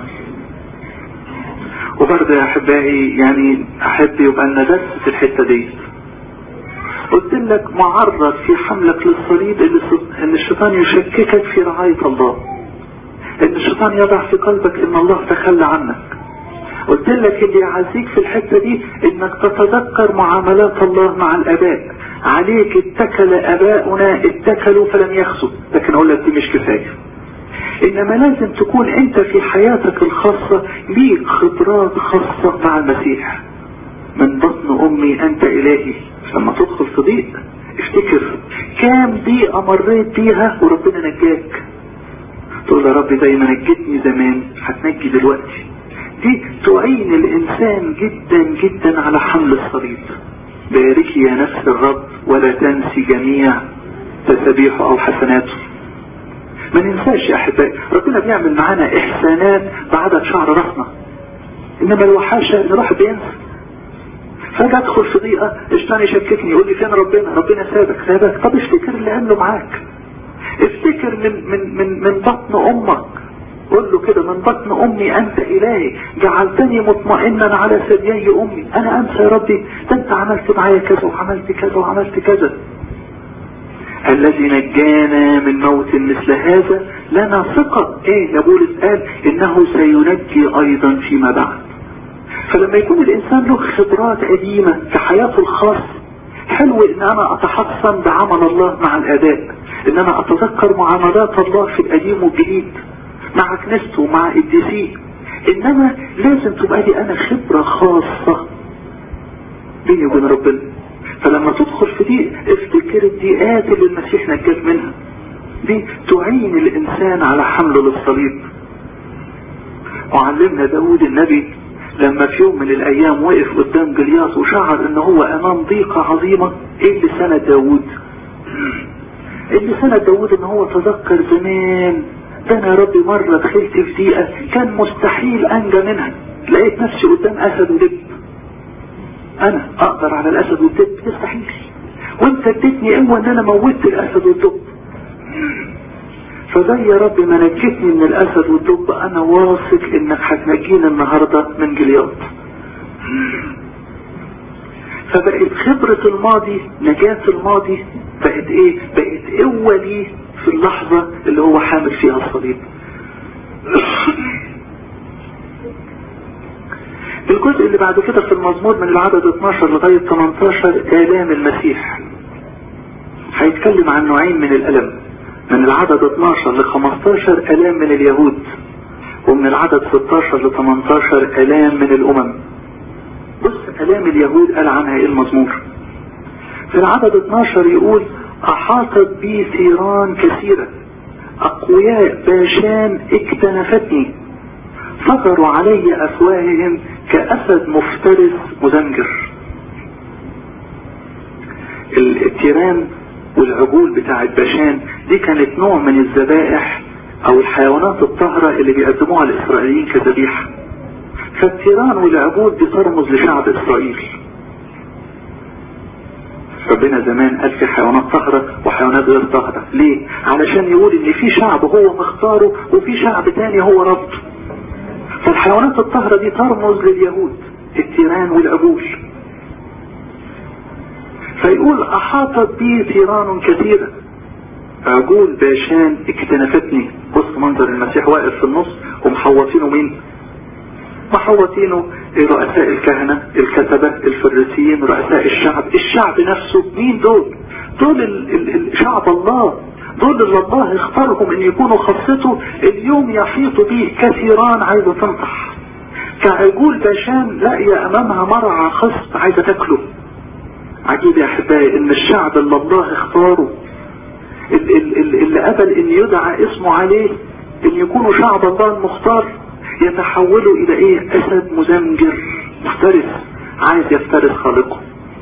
S1: وبرضه يا احبائي يعني احب يبقى لنا درس في الحته دي قلت لك معرض في حملك للصليب ان الشيطان يشككك في رعاية الله ان الشيطان يضع في قلبك ان الله تخلى عنك قلت لك اللي يعزيك في الحتة دي انك تتذكر معاملات الله مع الاباء عليك اتكل اباؤنا اتكلوا فلم يخسوا لكن اقول لك دي مش كفاية انما لازم تكون انت في حياتك الخاصة ليك خبرات خاصة مع المسيح من بطن امي انت الهي لما تدخل في ضيق افتكر كام ضيقة مريت بيها وربنا نجاك تقول يا رب زي ما نجتني زمان هتنجي دلوقتي دي تعين الانسان جدا جدا على حمل الصليب باركي يا نفس الرب ولا تنسي جميع تسبيحه او حسناته ما ننساش يا احبائي ربنا بيعمل معانا احسانات بعدد شعر راسنا انما الوحاشة نروح بينسى فاجي ادخل في ضيقة اشتاني يشككني يقول لي فين ربنا ربنا سابك سابك طب افتكر اللي عمله معاك افتكر من من من من بطن امك قول له كده من بطن امي انت الهي جعلتني مطمئنا على ثديي امي انا انسى يا ربي ده انت عملت معايا كذا وعملت كذا وعملت كذا الذي نجانا من موت مثل هذا لنا ثقة ايه يا بولس قال انه سينجي ايضا فيما بعد فلما يكون الانسان له خبرات قديمة في حياته الخاص حلو ان انا اتحصن بعمل الله مع الاداء ان انا اتذكر معاملات الله في القديم والجديد مع كنيسته ومع قديسيه انما لازم تبقى لي انا خبرة خاصة بيني وبين ربنا فلما تدخل في دي افتكر الضيقات اللي المسيح نجاك منها دي تعين الانسان على حمله للصليب وعلمنا داود النبي لما في يوم من الايام وقف قدام جلياس وشعر ان هو امام ضيقة عظيمة ايه اللي سند داود اللي سند داود ان هو تذكر زمان ده انا يا ربي مرة دخلت في ضيقة كان مستحيل انجى منها لقيت نفسي قدام اسد ودب انا اقدر على الاسد والدب يستحيل وانت اديتني قوة ان انا موتت الاسد والدب فزي يا رب ما نجيتني من الاسد والدب انا واثق انك هتنجيني النهاردة من جلياط فبقت خبرة الماضي نجاة الماضي بقت ايه بقت قوة لي في اللحظة اللي هو حامل فيها الصليب الجزء اللي بعد كده في المزمور من العدد 12 لغاية 18 آلام المسيح هيتكلم عن نوعين من الألم من العدد 12 ل 15 آلام من اليهود ومن العدد 16 ل 18 آلام من الأمم بص آلام اليهود قال عنها ايه المزمور في العدد 12 يقول أحاطت بي ثيران كثيرة أقوياء باشان اكتنفتني فقروا علي أفواههم كأسد مفترس مزنجر التيران والعجول بتاع باشان دي كانت نوع من الذبائح او الحيوانات الطاهرة اللي بيقدموها الاسرائيليين كذبيحة فالتيران والعجول دي ترمز لشعب اسرائيل ربنا زمان قال في حيوانات طاهرة وحيوانات غير طاهرة ليه علشان يقول ان في شعب هو مختاره وفي شعب تاني هو ربطه فالحيوانات الطاهرة دي ترمز لليهود التيران والعجول فيقول احاطت بي ثيران كثيرة عجول باشان اكتنفتني بص منظر المسيح واقف في النص ومحوطينه مين محوطينه رؤساء الكهنة الكتبة الفريسيين رؤساء الشعب الشعب نفسه مين دول دول ال ال ال شعب الله دول اللي الله اختارهم ان يكونوا خاصته اليوم يحيط به كثيران عايزة تنطح كعجول باشان لاقية امامها مرعى خصب عايزة تاكله عجيب يا احبائي ان الشعب اللي الله اختاره اللي قبل ان يدعى اسمه عليه ان يكونوا شعب الله المختار يتحولوا الى ايه اسد مزمجر مفترس عايز يفترس خالقه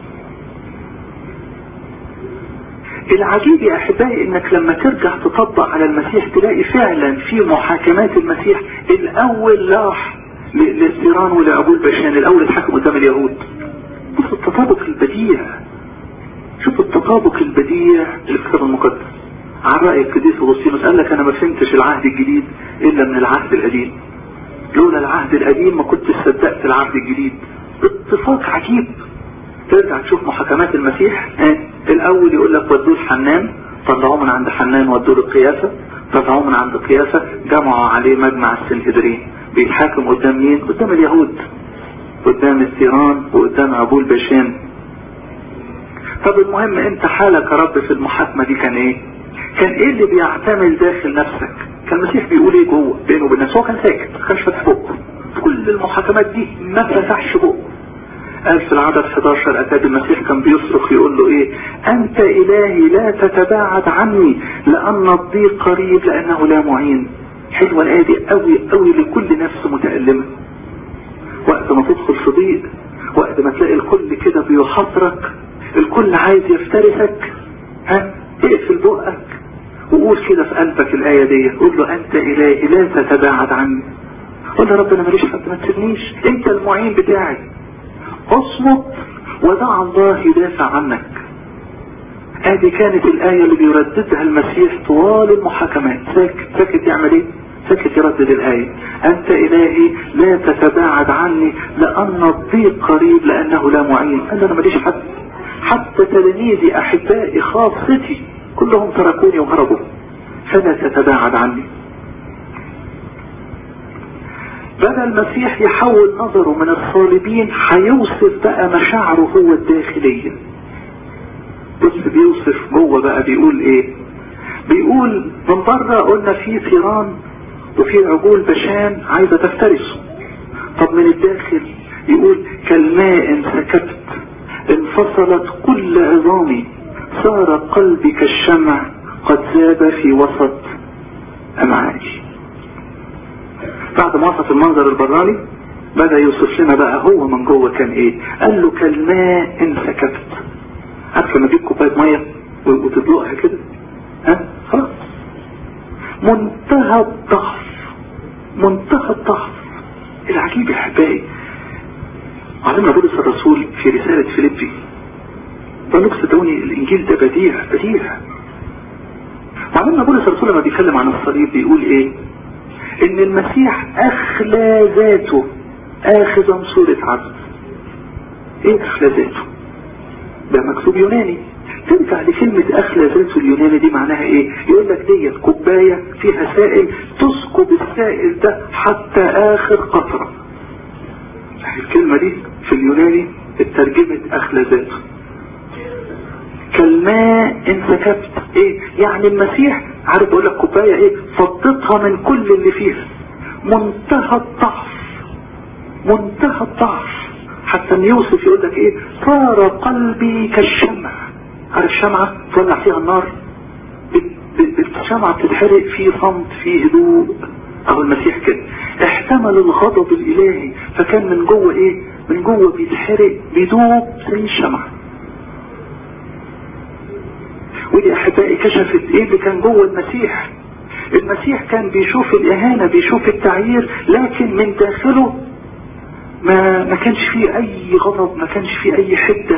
S1: العجيب يا احبائي انك لما ترجع تطبق على المسيح تلاقي فعلا في محاكمات المسيح الاول لاح للثيران ولعبول باشان الاول اتحكم قدام اليهود بص التطابق البديع شوف التطابق البديع اللي في الكتاب المقدس عن رأي القديس اغسطينوس قال لك انا ما فهمتش العهد الجديد الا من العهد القديم لولا العهد القديم ما كنتش صدقت العهد الجديد اتفاق عجيب ترجع تشوف محاكمات المسيح اه الاول يقول لك ودوه حنان طلعوه من عند حنان ودوه للقياسة طلعوه من عند القياسة جمعوا عليه مجمع السنهدرين بيتحاكم قدام مين قدام اليهود قدام الثيران وقدام عبول باشان طب المهم انت حالك يا رب في المحاكمة دي كان ايه كان ايه اللي بيعتمل داخل نفسك كان المسيح بيقول ايه جوه بينه وبين نفسه هو كان ساكت ما كانش فاتح بقه كل المحاكمات دي ما فتحش بقه قال في العدد 11 أتاد المسيح كان بيصرخ يقول له ايه انت الهي لا تتباعد عني لان الضيق قريب لانه لا معين حلوة الآية دي قوي قوي لكل نفس متألمة وقت ما تدخل في ضيق وقت ما تلاقي الكل كده بيحاصرك الكل عايز يفترسك ها اقفل بقك وقول كده في قلبك الآية دي قول له أنت إلهي لا تتباعد عني قول يا رب انا ماليش حد ما تسيبنيش انت المعين بتاعي اصمت ودع الله يدافع عنك ادي كانت الاية اللي بيرددها المسيح طوال المحاكمات ساكت ساكت يعمل ايه ساكت يردد الآية أنت إلهي لا تتباعد عني لأن الضيق قريب لأنه لا معين أنا أنا ماليش حد حتى تلاميذي أحبائي خاصتي كلهم تركوني وهربوا فلا تتباعد عني بدأ المسيح يحول نظره من الصالبين هيوصف بقى مشاعره هو الداخلية بص بيوصف جوه بقى بيقول ايه بيقول من بره قلنا في ثيران وفي عجول بشان عايزة تفترسه طب من الداخل يقول كالماء سكبت انفصلت كل عظامي صار قلبي كالشمع قد ذاب في وسط أمعائي بعد ما وصف المنظر البراني بدأ يوصف لنا بقى هو من جوه كان ايه قال له كالماء انسكبت عارف لما تجيب كوبايه ميه وتدلقها كده ها خلاص منتهى الضعف منتهى الضعف العجيب يا احبائي علمنا بولس الرسول في رسالة فيليبي بقول صدقوني الانجيل ده بديع بديع وعلمنا بولس الرسول لما بيتكلم عن الصليب بيقول ايه ان المسيح اخلى ذاته اخذا صورة عبد ايه اخلى ذاته ده مكتوب يوناني ترجع لكلمة اخلى ذاته اليوناني دي معناها ايه يقول لك دي كوباية فيها سائل تسكب السائل ده حتى اخر قطرة الكلمة دي في اليوناني اترجمت اخلى ذاته كالماء انسكبت ايه يعني المسيح عارف اقول لك كوباية ايه فضتها من كل اللي فيها منتهى الضعف منتهى الضعف حتى ان يوسف يقول لك ايه صار قلبي كالشمع عارف الشمعة تولع فيها النار الشمعة بتتحرق في صمت في هدوء او المسيح كده احتمل الغضب الالهي فكان من جوه ايه من جوه بيتحرق بيدوب زي الشمعة ودي احبائي كشفت ايه اللي كان جوه المسيح المسيح كان بيشوف الاهانة بيشوف التعيير لكن من داخله ما ما كانش فيه اي غضب ما كانش فيه اي حدة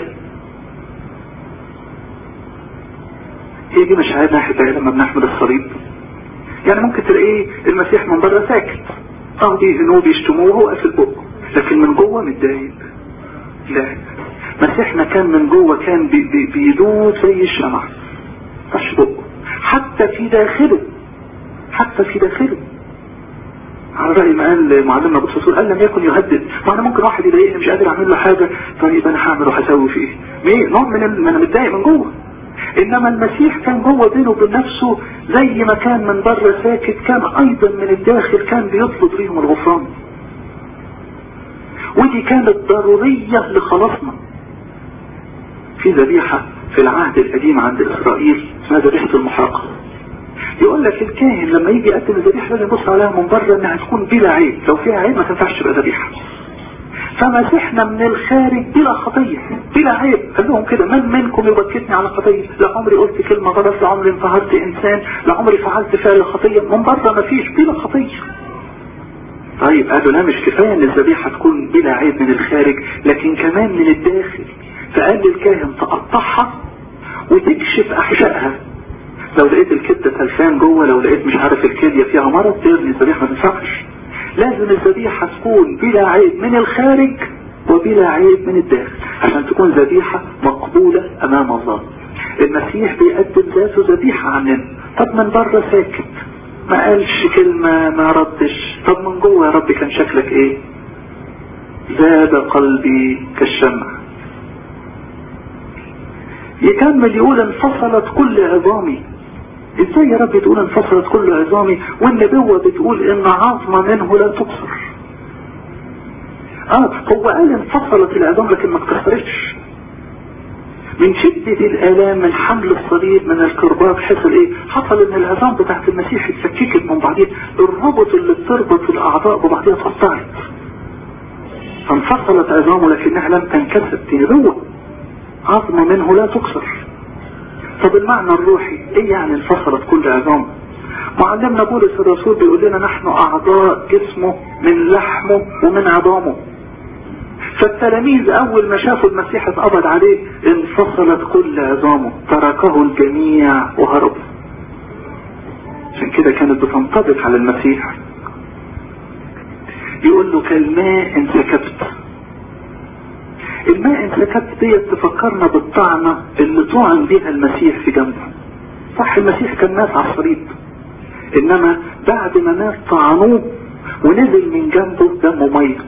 S1: هي دي مشاعرنا احبائي لما بنحمل الصليب يعني ممكن تلاقيه المسيح من بره ساكت اه بيهنوه بيشتموه وهو قافل بقه لكن من جوه متضايق لا مسيحنا كان من جوه كان بي بي بيدوب زي الشمع طش بقه حتى في داخله حتى في داخله على رأي ما قال معلمنا ابو الرسول قال لم يكن يهدد ما انا ممكن واحد يضايقني مش قادر اعمل له حاجه طيب انا هعمل وهسوي فيه ايه نوع من ال... انا متضايق من جوه انما المسيح كان جوه بينه وبين نفسه زي ما كان من بره ساكت كان ايضا من الداخل كان بيطلب ليهم الغفران ودي كانت ضرورية لخلاصنا في ذبيحة في العهد القديم عند اسرائيل اسمها ذبيحة المحرقة يقول لك الكاهن لما يجي يقدم الذبيحة لازم يبص عليها من بره انها تكون بلا عيب لو فيها عيب ما تنفعش تبقى ذبيحة فمسحنا من الخارج بلا خطية بلا عيب قال لهم كده من منكم يبكتني على خطية لا عمري قلت كلمة غلط لا عمري انتهرت انسان لا عمري فعلت فعل خطية من بره ما فيش بلا خطية طيب قالوا لا مش كفاية ان الذبيحة تكون بلا عيب من الخارج لكن كمان من الداخل فقال للكاهن تقطعها وتكشف احشائها لو لقيت الكبدة تلفان جوه لو لقيت مش عارف الكلية فيها مرض ترمي الذبيحة ما تنفعش لازم الذبيحة تكون بلا عيب من الخارج وبلا عيب من الداخل عشان تكون ذبيحة مقبولة امام الله المسيح بيقدم ذاته ذبيحة عننا طب من بره ساكت ما قالش كلمة ما ردش طب من جوه يا رب كان شكلك ايه زاد قلبي كالشمع يكمل يقول انفصلت كل عظامي ازاي يا رب تقول انفصلت كل عظامي والنبوة بتقول ان عظمة منه لا تكسر اه هو قال انفصلت العظام لكن ما اتكسرتش من شدة الآلام من حمل الصليب من الكرباج حصل ايه حصل ان العظام بتاعت المسيح اتفككت من بعضيها الربط اللي بتربط الاعضاء ببعضيها اتقطعت فانفصلت عظامه لكنها لم تنكسر دي نبوة عظمة منه لا تكسر طب المعنى الروحي ايه يعني انفصلت كل عظام معلمنا بولس الرسول بيقول لنا نحن اعضاء جسمه من لحمه ومن عظامه فالتلاميذ اول ما شافوا المسيح اتقبض عليه انفصلت كل عظامه تركه الجميع وهربوا عشان كده كانت بتنطبق على المسيح يقول له كالماء انسكبت الماء انسكبت ديت تفكرنا بالطعنة اللي طعن بها المسيح في جنبه صح المسيح كان مات على الصليب انما بعد ما مات طعنوه ونزل من جنبه دمه ميه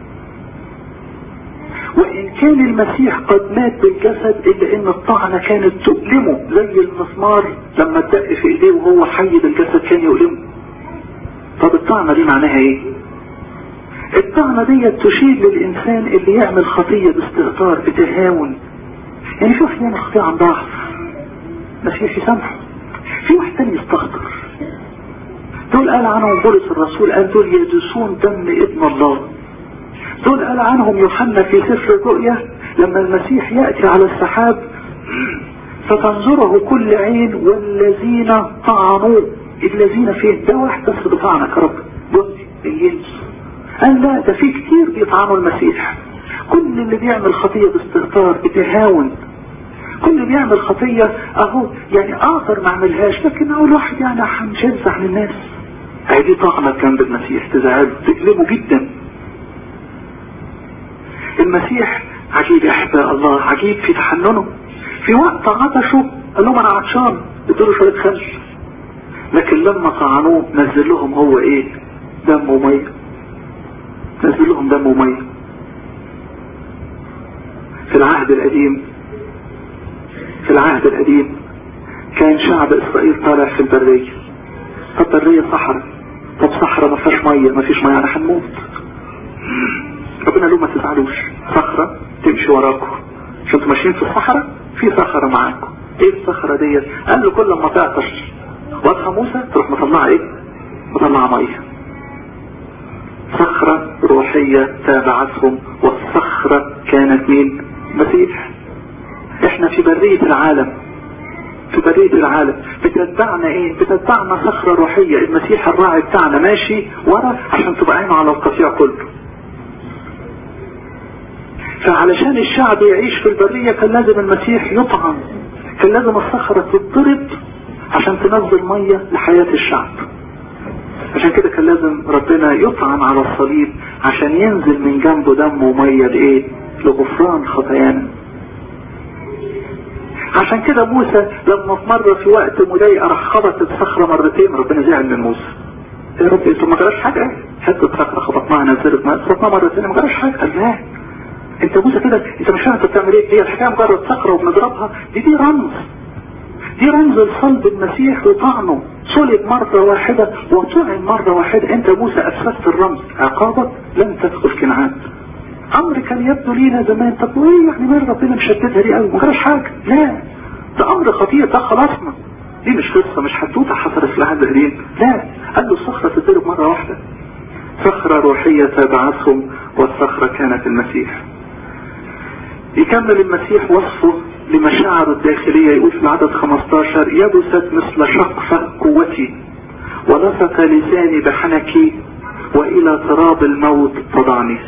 S1: وان كان المسيح قد مات بالجسد الا ان الطعنة كانت تؤلمه زي المسمار لما اتدق في ايديه وهو حي بالجسد كان يؤلمه طب الطعنة دي معناها ايه الطعنة دي تشير للانسان اللي يعمل خطية باستهتار بتهاون يعني شوف يعمل خطية عن ضعف مسيح يسامحه في واحد تاني يستخطر دول قال عنهم بولس الرسول قال دول يدسون دم ابن الله دول قال عنهم يوحنا في سفر الرؤيا لما المسيح يأتي على السحاب فتنظره كل عين والذين طعنوه الذين فيه ده واحد بس بطعنك يا رب بص الجنس قال لا ده في كتير بيطعنوا المسيح كل اللي بيعمل خطية باستهتار بتهاون كل اللي بيعمل خطية اهو يعني اقدر ما اعملهاش لكن اقول واحد يعني هنشز عن الناس هي دي طعنة جنب المسيح تزعله تقلبه جدا المسيح عجيب يا احباء الله عجيب في تحننه في وقت عطشه قال لهم انا عطشان ادوا شويه خل لكن لما طعنوه نزل لهم هو ايه دم وميه نزل لهم دم وميه في العهد القديم في العهد القديم كان شعب اسرائيل طالع في البرية طب برية صحراء طب صحراء ما فيهاش ميه ما فيش ميه انا هنموت ربنا له ما تزعلوش صخرة تمشي وراكم مش انتوا ماشيين في الصحراء في صخرة معاكم ايه الصخرة ديت قال له كل ما تعطش واضحة موسى تروح مطلعة ايه مطلعة مية صخرة روحية تابعتهم والصخرة كانت مين مسيح احنا في برية العالم في برية العالم بتتبعنا ايه بتتبعنا صخرة روحية المسيح الراعي بتاعنا ماشي ورا عشان تبقى عينه على القطيع كله فعلشان الشعب يعيش في البرية كان لازم المسيح يطعم كان لازم الصخرة تتضرب عشان تنزل مية لحياة الشعب عشان كده كان لازم ربنا يطعن على الصليب عشان ينزل من جنبه دم ومية لايه لغفران خطايانا عشان كده موسى لما في مرة في وقت مضايقة راح خبط الصخرة مرتين ربنا زعل من موسى يا رب انتوا ما جراش حاجة حتة صخرة خبطناها نزلت ما خبطناها مرتين ما جراش حاجة قال لا انت موسى كده انت مش فاهم انت بتعمل ايه هي الحكايه مجرد صخره وبنضربها دي دي رمز دي رمز لصلب المسيح وطعنه صلب مرة واحدة وطعن مرة واحدة انت موسى افسدت الرمز عقابك لن تدخل كنعان امر كان يبدو لينا زمان طب وايه يعني مال ربنا مشددها دي قوي ما جراش حاجه لا ده امر خطير ده خلاصنا دي مش قصه مش حدوته حصلت في العهد القديم لا قال له الصخره تتضرب مره واحده صخره روحيه تابعتهم والصخره كانت المسيح يكمل المسيح وصفه لمشاعره الداخلية يقول في العدد 15 يبست مثل شقفة قوتي ولصق لساني بحنكي وإلى تراب الموت تضعني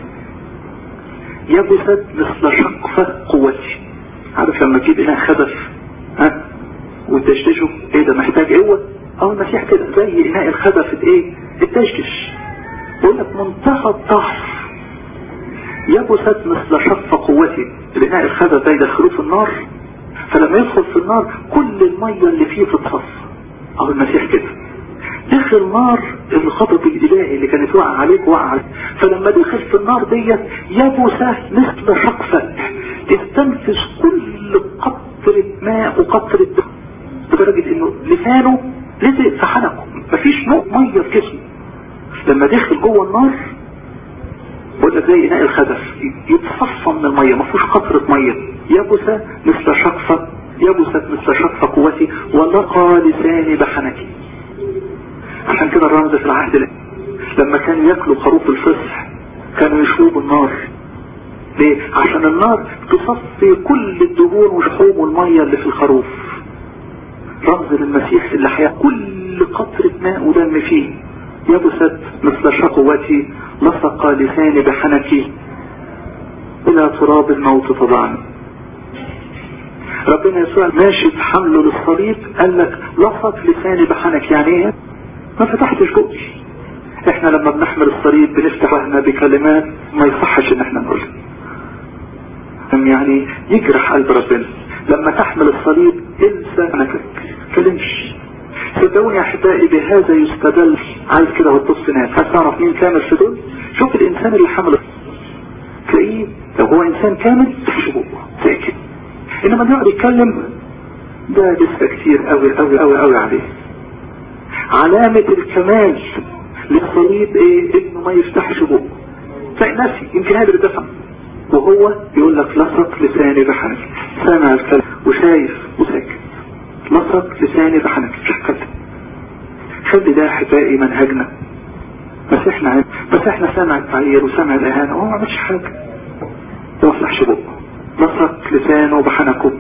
S1: يبست مثل شقفة قوتي عارف لما تجيب إله خبث ها وتشتشه ايه ده محتاج قوة او المسيح كده زي إناء الخبث ايه التشتش يقول لك منتهى الضعف يبست مثل شف قوتي الإناء الخبث ده يدخلوه في النار فلما يدخل في النار كل المية اللي فيه تتصف أو المسيح كده دخل نار الغضب الإلهي اللي كانت واقع عليك واقع عليك فلما دخل في النار ديت يبس مثل شقفة تستنفذ كل قطرة ماء وقطرة لدرجة انه لسانه لزق في حنكه مفيش نوع مية في جسمه لما دخل جوه النار بقول لك زي اناء الخدف يتصفى من المية ما فيهوش قطرة مية يبس مثل شقفة يبست مثل شقفة قوتي ولقى لساني بحنكي عشان كده الرمز في العهد لما كانوا ياكلوا خروف الفصح كانوا يشربوا النار ليه؟ عشان النار تصفي كل الدهون وشحوم والمية اللي في الخروف رمز للمسيح اللي حياة كل قطرة ماء ودم فيه يبست مثل شقوتي لصق لساني بحنكي الى تراب الموت تضعني ربنا يسوع ماشي بحمله للصليب قال لك لصق لساني بحنك يعني ايه ما فتحتش بقي احنا لما بنحمل الصليب بنفتح وهنا بكلمات ما يصحش ان احنا نقولها يعني يجرح قلب ربنا لما تحمل الصليب انسى انك كلمش صدقوني يا احبائي بهذا يستدل عايز كده وتبص ناس عايز تعرف مين كامل في دول شوف الانسان اللي حمل تلاقيه لو هو انسان كامل تحشبه ساكت انما اللي يقعد يتكلم ده لسه كتير قوي قوي قوي قوي عليه علامة الكمال للصليب ايه انه ما يفتحش بقه تلاقي نفسي يمكن هذا اللي تفهم وهو يقول لك لصق لساني بحنك سامع الكلام وشايف وساكت لصق لساني بحنك مش هتكلم خلي ده احبائي منهجنا مسيحنا مسيحنا سامع التعيير وسامع الاهانه وهو ما عملش حاجه ما فتحش بقه لصق لسانه بحنكه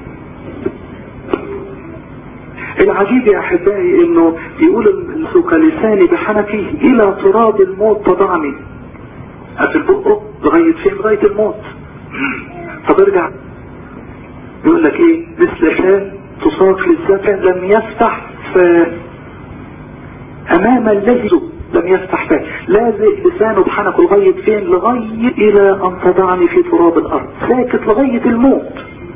S1: العجيب يا احبائي انه يقول السوق لساني بحنكي الى تراب الموت تضعني قفل بقه لغاية فين لغاية الموت طب ارجع يقول لك ايه مثل شاة تصاق للزكاة لم يفتح ف امام الذي لم يفتح فاه لازق لسانه بحنكه لغاية فين لغاية الى ان تضعني في تراب الارض ساكت لغاية الموت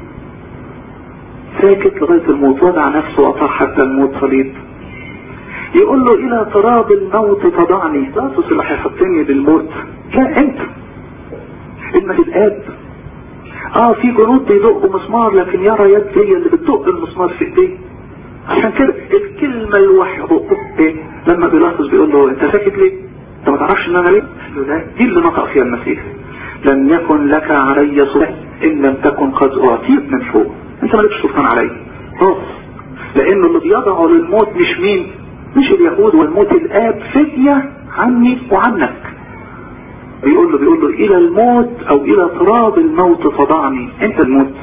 S1: ساكت لغاية الموت وضع نفسه وأطاع حتى الموت صليب يقول له إلى تراب الموت تضعني لا اللي هيحطني للموت لا أنت إنك الآب اه في جنود بيدقوا مسمار لكن يرى يد هي اللي بتدق المسمار في ايديه عشان كده الكلمة الوحيدة ايه لما بيلاحظ بيقول له انت ساكت ليه انت ما تعرفش ان انا ليه قال له لا دي اللي نطق فيها المسيح لم يكن لك علي سلطان ان لم تكن قد اعطيت من فوق انت مالكش سلطان عليا خلاص لانه اللي بيضعه للموت مش مين مش اليهود والموت الاب فدية عني وعنك بيقول له بيقول له الى الموت او الى تراب الموت تضعني انت الموت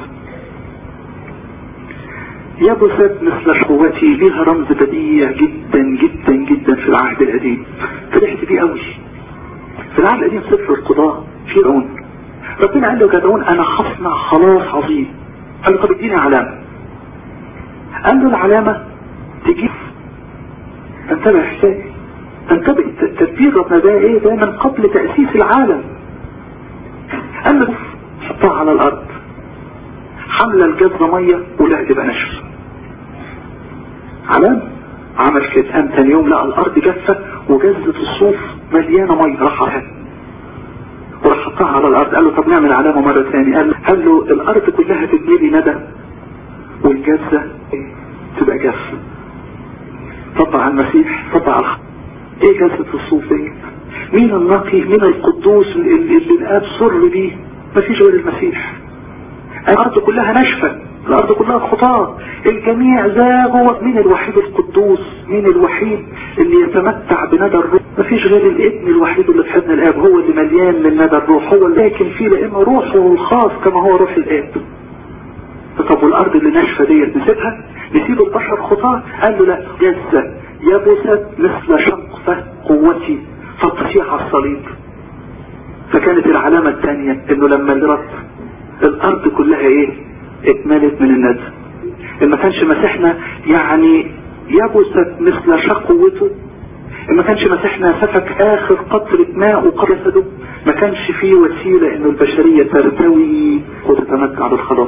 S1: يبست مثل قوتي ليها رمز بديع جدا جدا جدا في العهد القديم فرحت بيه قوي في العهد القديم سفر القضاء فرعون ربنا قال له جدعون انا هصنع خلاص عظيم قال له طب اديني علامة قال له العلامة تجيب انتبه حسابي انتبه تدبير ربنا ده ايه ده من قبل تأسيس العالم قال له حطها على الارض حملة الجزة مية ولا تبقى نشف علامة عمل كده قام تاني يوم لقى الارض جافة وجزة الصوف مليانة مية راح وراح حطها على الارض قال له طب نعمل علامة مرة ثانية قال, قال له الارض كلها تتملي ندى والجزة تبقى جافة طبع المسيح طبع الخ... ايه جزة الصوف دي مين النقي مين القدوس اللي, اللي الاب سر بيه مفيش غير المسيح الارض كلها ناشفة الارض كلها خطاة الجميع زاغوا مين الوحيد القدوس مين الوحيد اللي يتمتع بندى الروح مفيش غير الابن الوحيد اللي في حضن الاب هو اللي مليان من ندى الروح هو اللي لكن فيه لانه روحه الخاص كما هو روح الاب طب والارض اللي ناشفة ديت نسيبها نسيب البشر خطاة قال له لا جزة يبست مثل شقفة قوتي فتصيح على الصليب فكانت العلامة الثانية انه لما جرت الارض كلها ايه اتملت من الندى ما كانش مسيحنا يعني يبست مثل شقوته ما كانش مسيحنا سفك اخر قطرة ماء وقرصده ما كانش فيه وسيلة انه البشرية ترتوي وتتمتع بالخلاص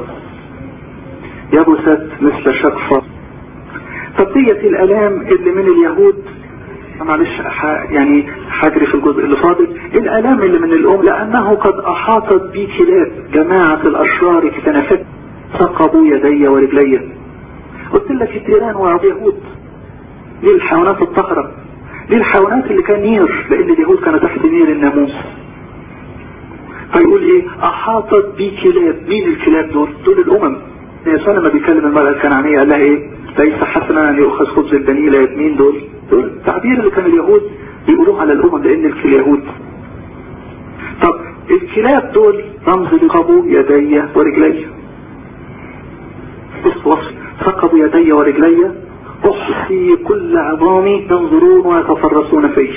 S1: يبست مثل شقفة طب ديت الالام اللي من اليهود معلش يعني حاجري في الجزء اللي فاضل الالام اللي من الام لانه قد احاطت بي كلاب جماعة الاشرار اكتنفت ثقبوا يدي ورجلي قلت لك التيران واليهود دي الحيوانات الطهرة دي الحيوانات اللي كان نير لان اليهود كانوا تحت نير الناموس فيقول ايه احاطت بي كلاب مين الكلاب دول دول الامم يسوع لما بيكلم المرأة الكنعانية قال لها ايه ليس حسنا ان يؤخذ خبز البني لا يتمين دول دول التعبير اللي كان اليهود بيقولوه على الامم لان اليهود طب الكلاب دول رمز لقبوا يدي ورجلي بص وصف ثقبوا يدي ورجلي احصي كل عظامي ينظرون ويتفرسون فيه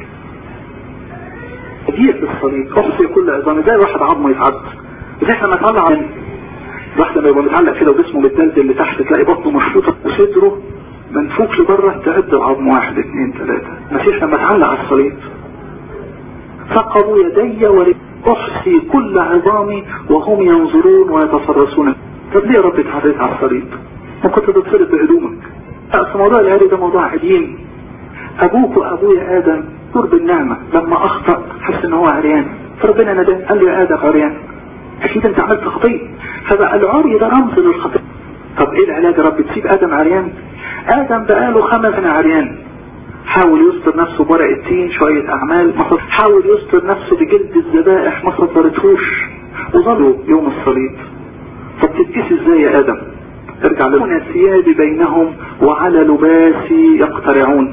S1: جيت بالصليب احصي كل عظامي زي واحد عظمه يتعد زي احنا لما نطلع من الواحد لما يبقى متعلق كده وجسمه متدلدل اللي تحت تلاقي بطنه مشروطه وصدره منفوخ لبره تعد العظم واحد اثنين ثلاثة المسيح لما اتعلق على الصليب ثقبوا يدي ورجلي احصي كل عظامي وهم ينظرون ويتفرسون طب ليه يا رب اتعريت على الصليب ما كنت تتصرف بهدومك اصل موضوع العري ده موضوع قديم ابوك وابويا ادم دور بالنعمة لما اخطأ حس ان هو عريان فربنا نداه قال له يا ادم عريان اكيد انت عملت خطية فبقى العري ده رمز للخطية طب ايه العلاج يا رب تسيب ادم عريان ادم بقاله خمس سنة عريان حاول يستر نفسه بورق التين شوية اعمال ما حاول يستر نفسه بجلد الذبائح ما صدرتهوش وظلوا يوم الصليب طب تتكسي ازاي يا ادم ارجع لهم ثيابي بينهم وعلى لباسي يقترعون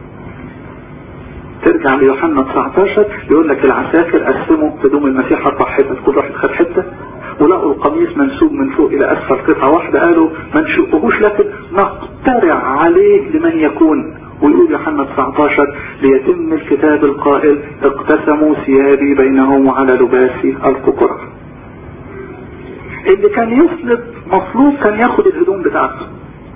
S1: ترجع ليوحنا 19 يقول لك العساكر قسموا هدوم المسيح اربع حتت كل واحد خد حته ولقوا القميص منسوب من فوق الى اسفل قطعه واحده قالوا ما نشقهوش لكن نقترع عليه لمن يكون ويقول يوحنا 19 ليتم الكتاب القائل اقتسموا ثيابي بينهم وعلى لباسي القرى اللي كان يصلب مطلوب كان ياخد الهدوم بتاعته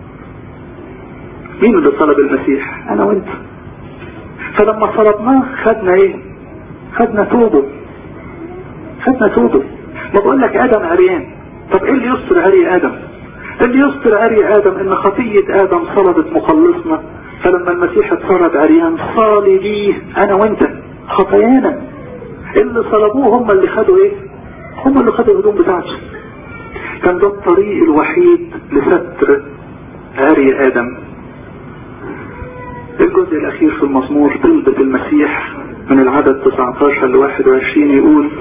S1: مين اللي طلب المسيح انا وانت فلما صلبناه خدنا ايه خدنا توبه خدنا توبه ما بقول لك ادم عريان طب ايه اللي يستر عري ادم اللي يستر عري ادم ان خطية ادم صلبت مخلصنا فلما المسيح اتصلب عريان صالبيه انا وانت خطايانا اللي صلبوه هم اللي خدوا ايه هم اللي خدوا الهدوم بتاعته كان ده الطريق الوحيد لستر عري ادم الجزء الاخير في المزمور طلبة المسيح من العدد 19 ل 21 يقول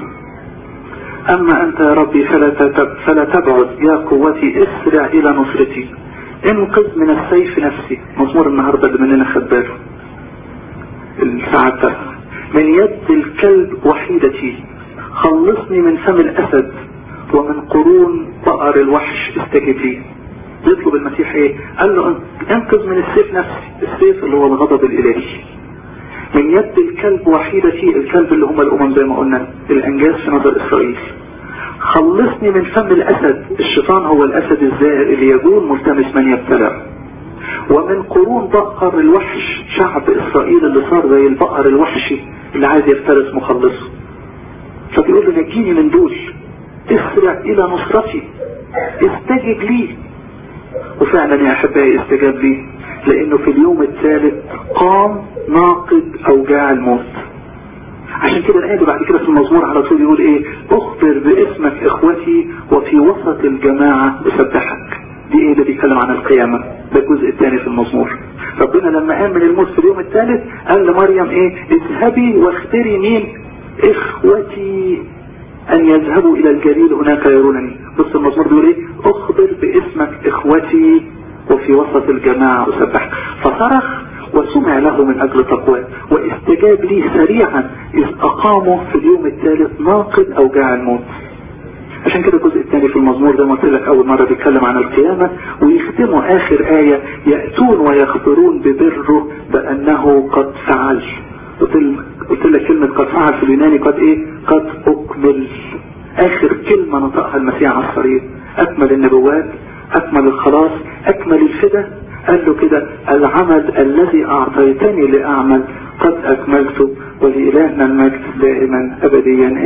S1: اما انت يا ربي فلا, تتب فلا تبعد يا قوتي اسرع الى نصرتي انقذ من السيف نفسي مزمور النهاردة اللي مننا خد باله الساعة من يد الكلب وحيدتي خلصني من فم الاسد ومن قرون بقر الوحش استجب لي يطلب المسيح ايه قال له انقذ من السيف نفسي السيف اللي هو الغضب الالهي من يد الكلب وحيدتي الكلب اللي هم الامم زي ما قلنا الانجاز في نظر اسرائيل خلصني من فم الاسد الشيطان هو الاسد الزائر اللي يجول ملتمس من يبتلع ومن قرون بقر الوحش شعب اسرائيل اللي صار زي البقر الوحشي اللي عايز يفترس مخلصه فبيقول له نجيني من دول اسرع الى نصرتي استجب لي وفعلا يا احبائي استجاب لي لانه في اليوم الثالث قام ناقد اوجاع الموت عشان كده الآية بعد كده في المزمور على طول يقول ايه اخبر باسمك اخوتي وفي وسط الجماعة اسبحك دي ايه ده بيتكلم عن القيامة ده الجزء الثاني في المزمور ربنا لما قام من الموت في اليوم الثالث قال لمريم ايه اذهبي واختري مين اخوتي ان يذهبوا الى الجليل هناك يرونني بص المزمور بيقول ايه اخبر باسمك اخوتي وفي وسط الجماعة اسبحك فصرخ وسمع له من اجل تقواه واستجاب لي سريعا اذ اقاموا في اليوم الثالث ناقد اوجاع الموت عشان كده الجزء الثاني في المزمور زي ما قلت لك اول مرة بيتكلم عن القيامة ويختموا اخر آية يأتون ويخبرون ببره بانه قد فعل قلت لك كلمة قد فعل في اليوناني قد ايه قد اكمل اخر كلمة نطقها المسيح على الصليب اكمل النبوات اكمل الخلاص اكمل الفدى قال له كده العمل الذي اعطيتني لاعمل قد اكملته ولإلهنا المجد دائما ابديا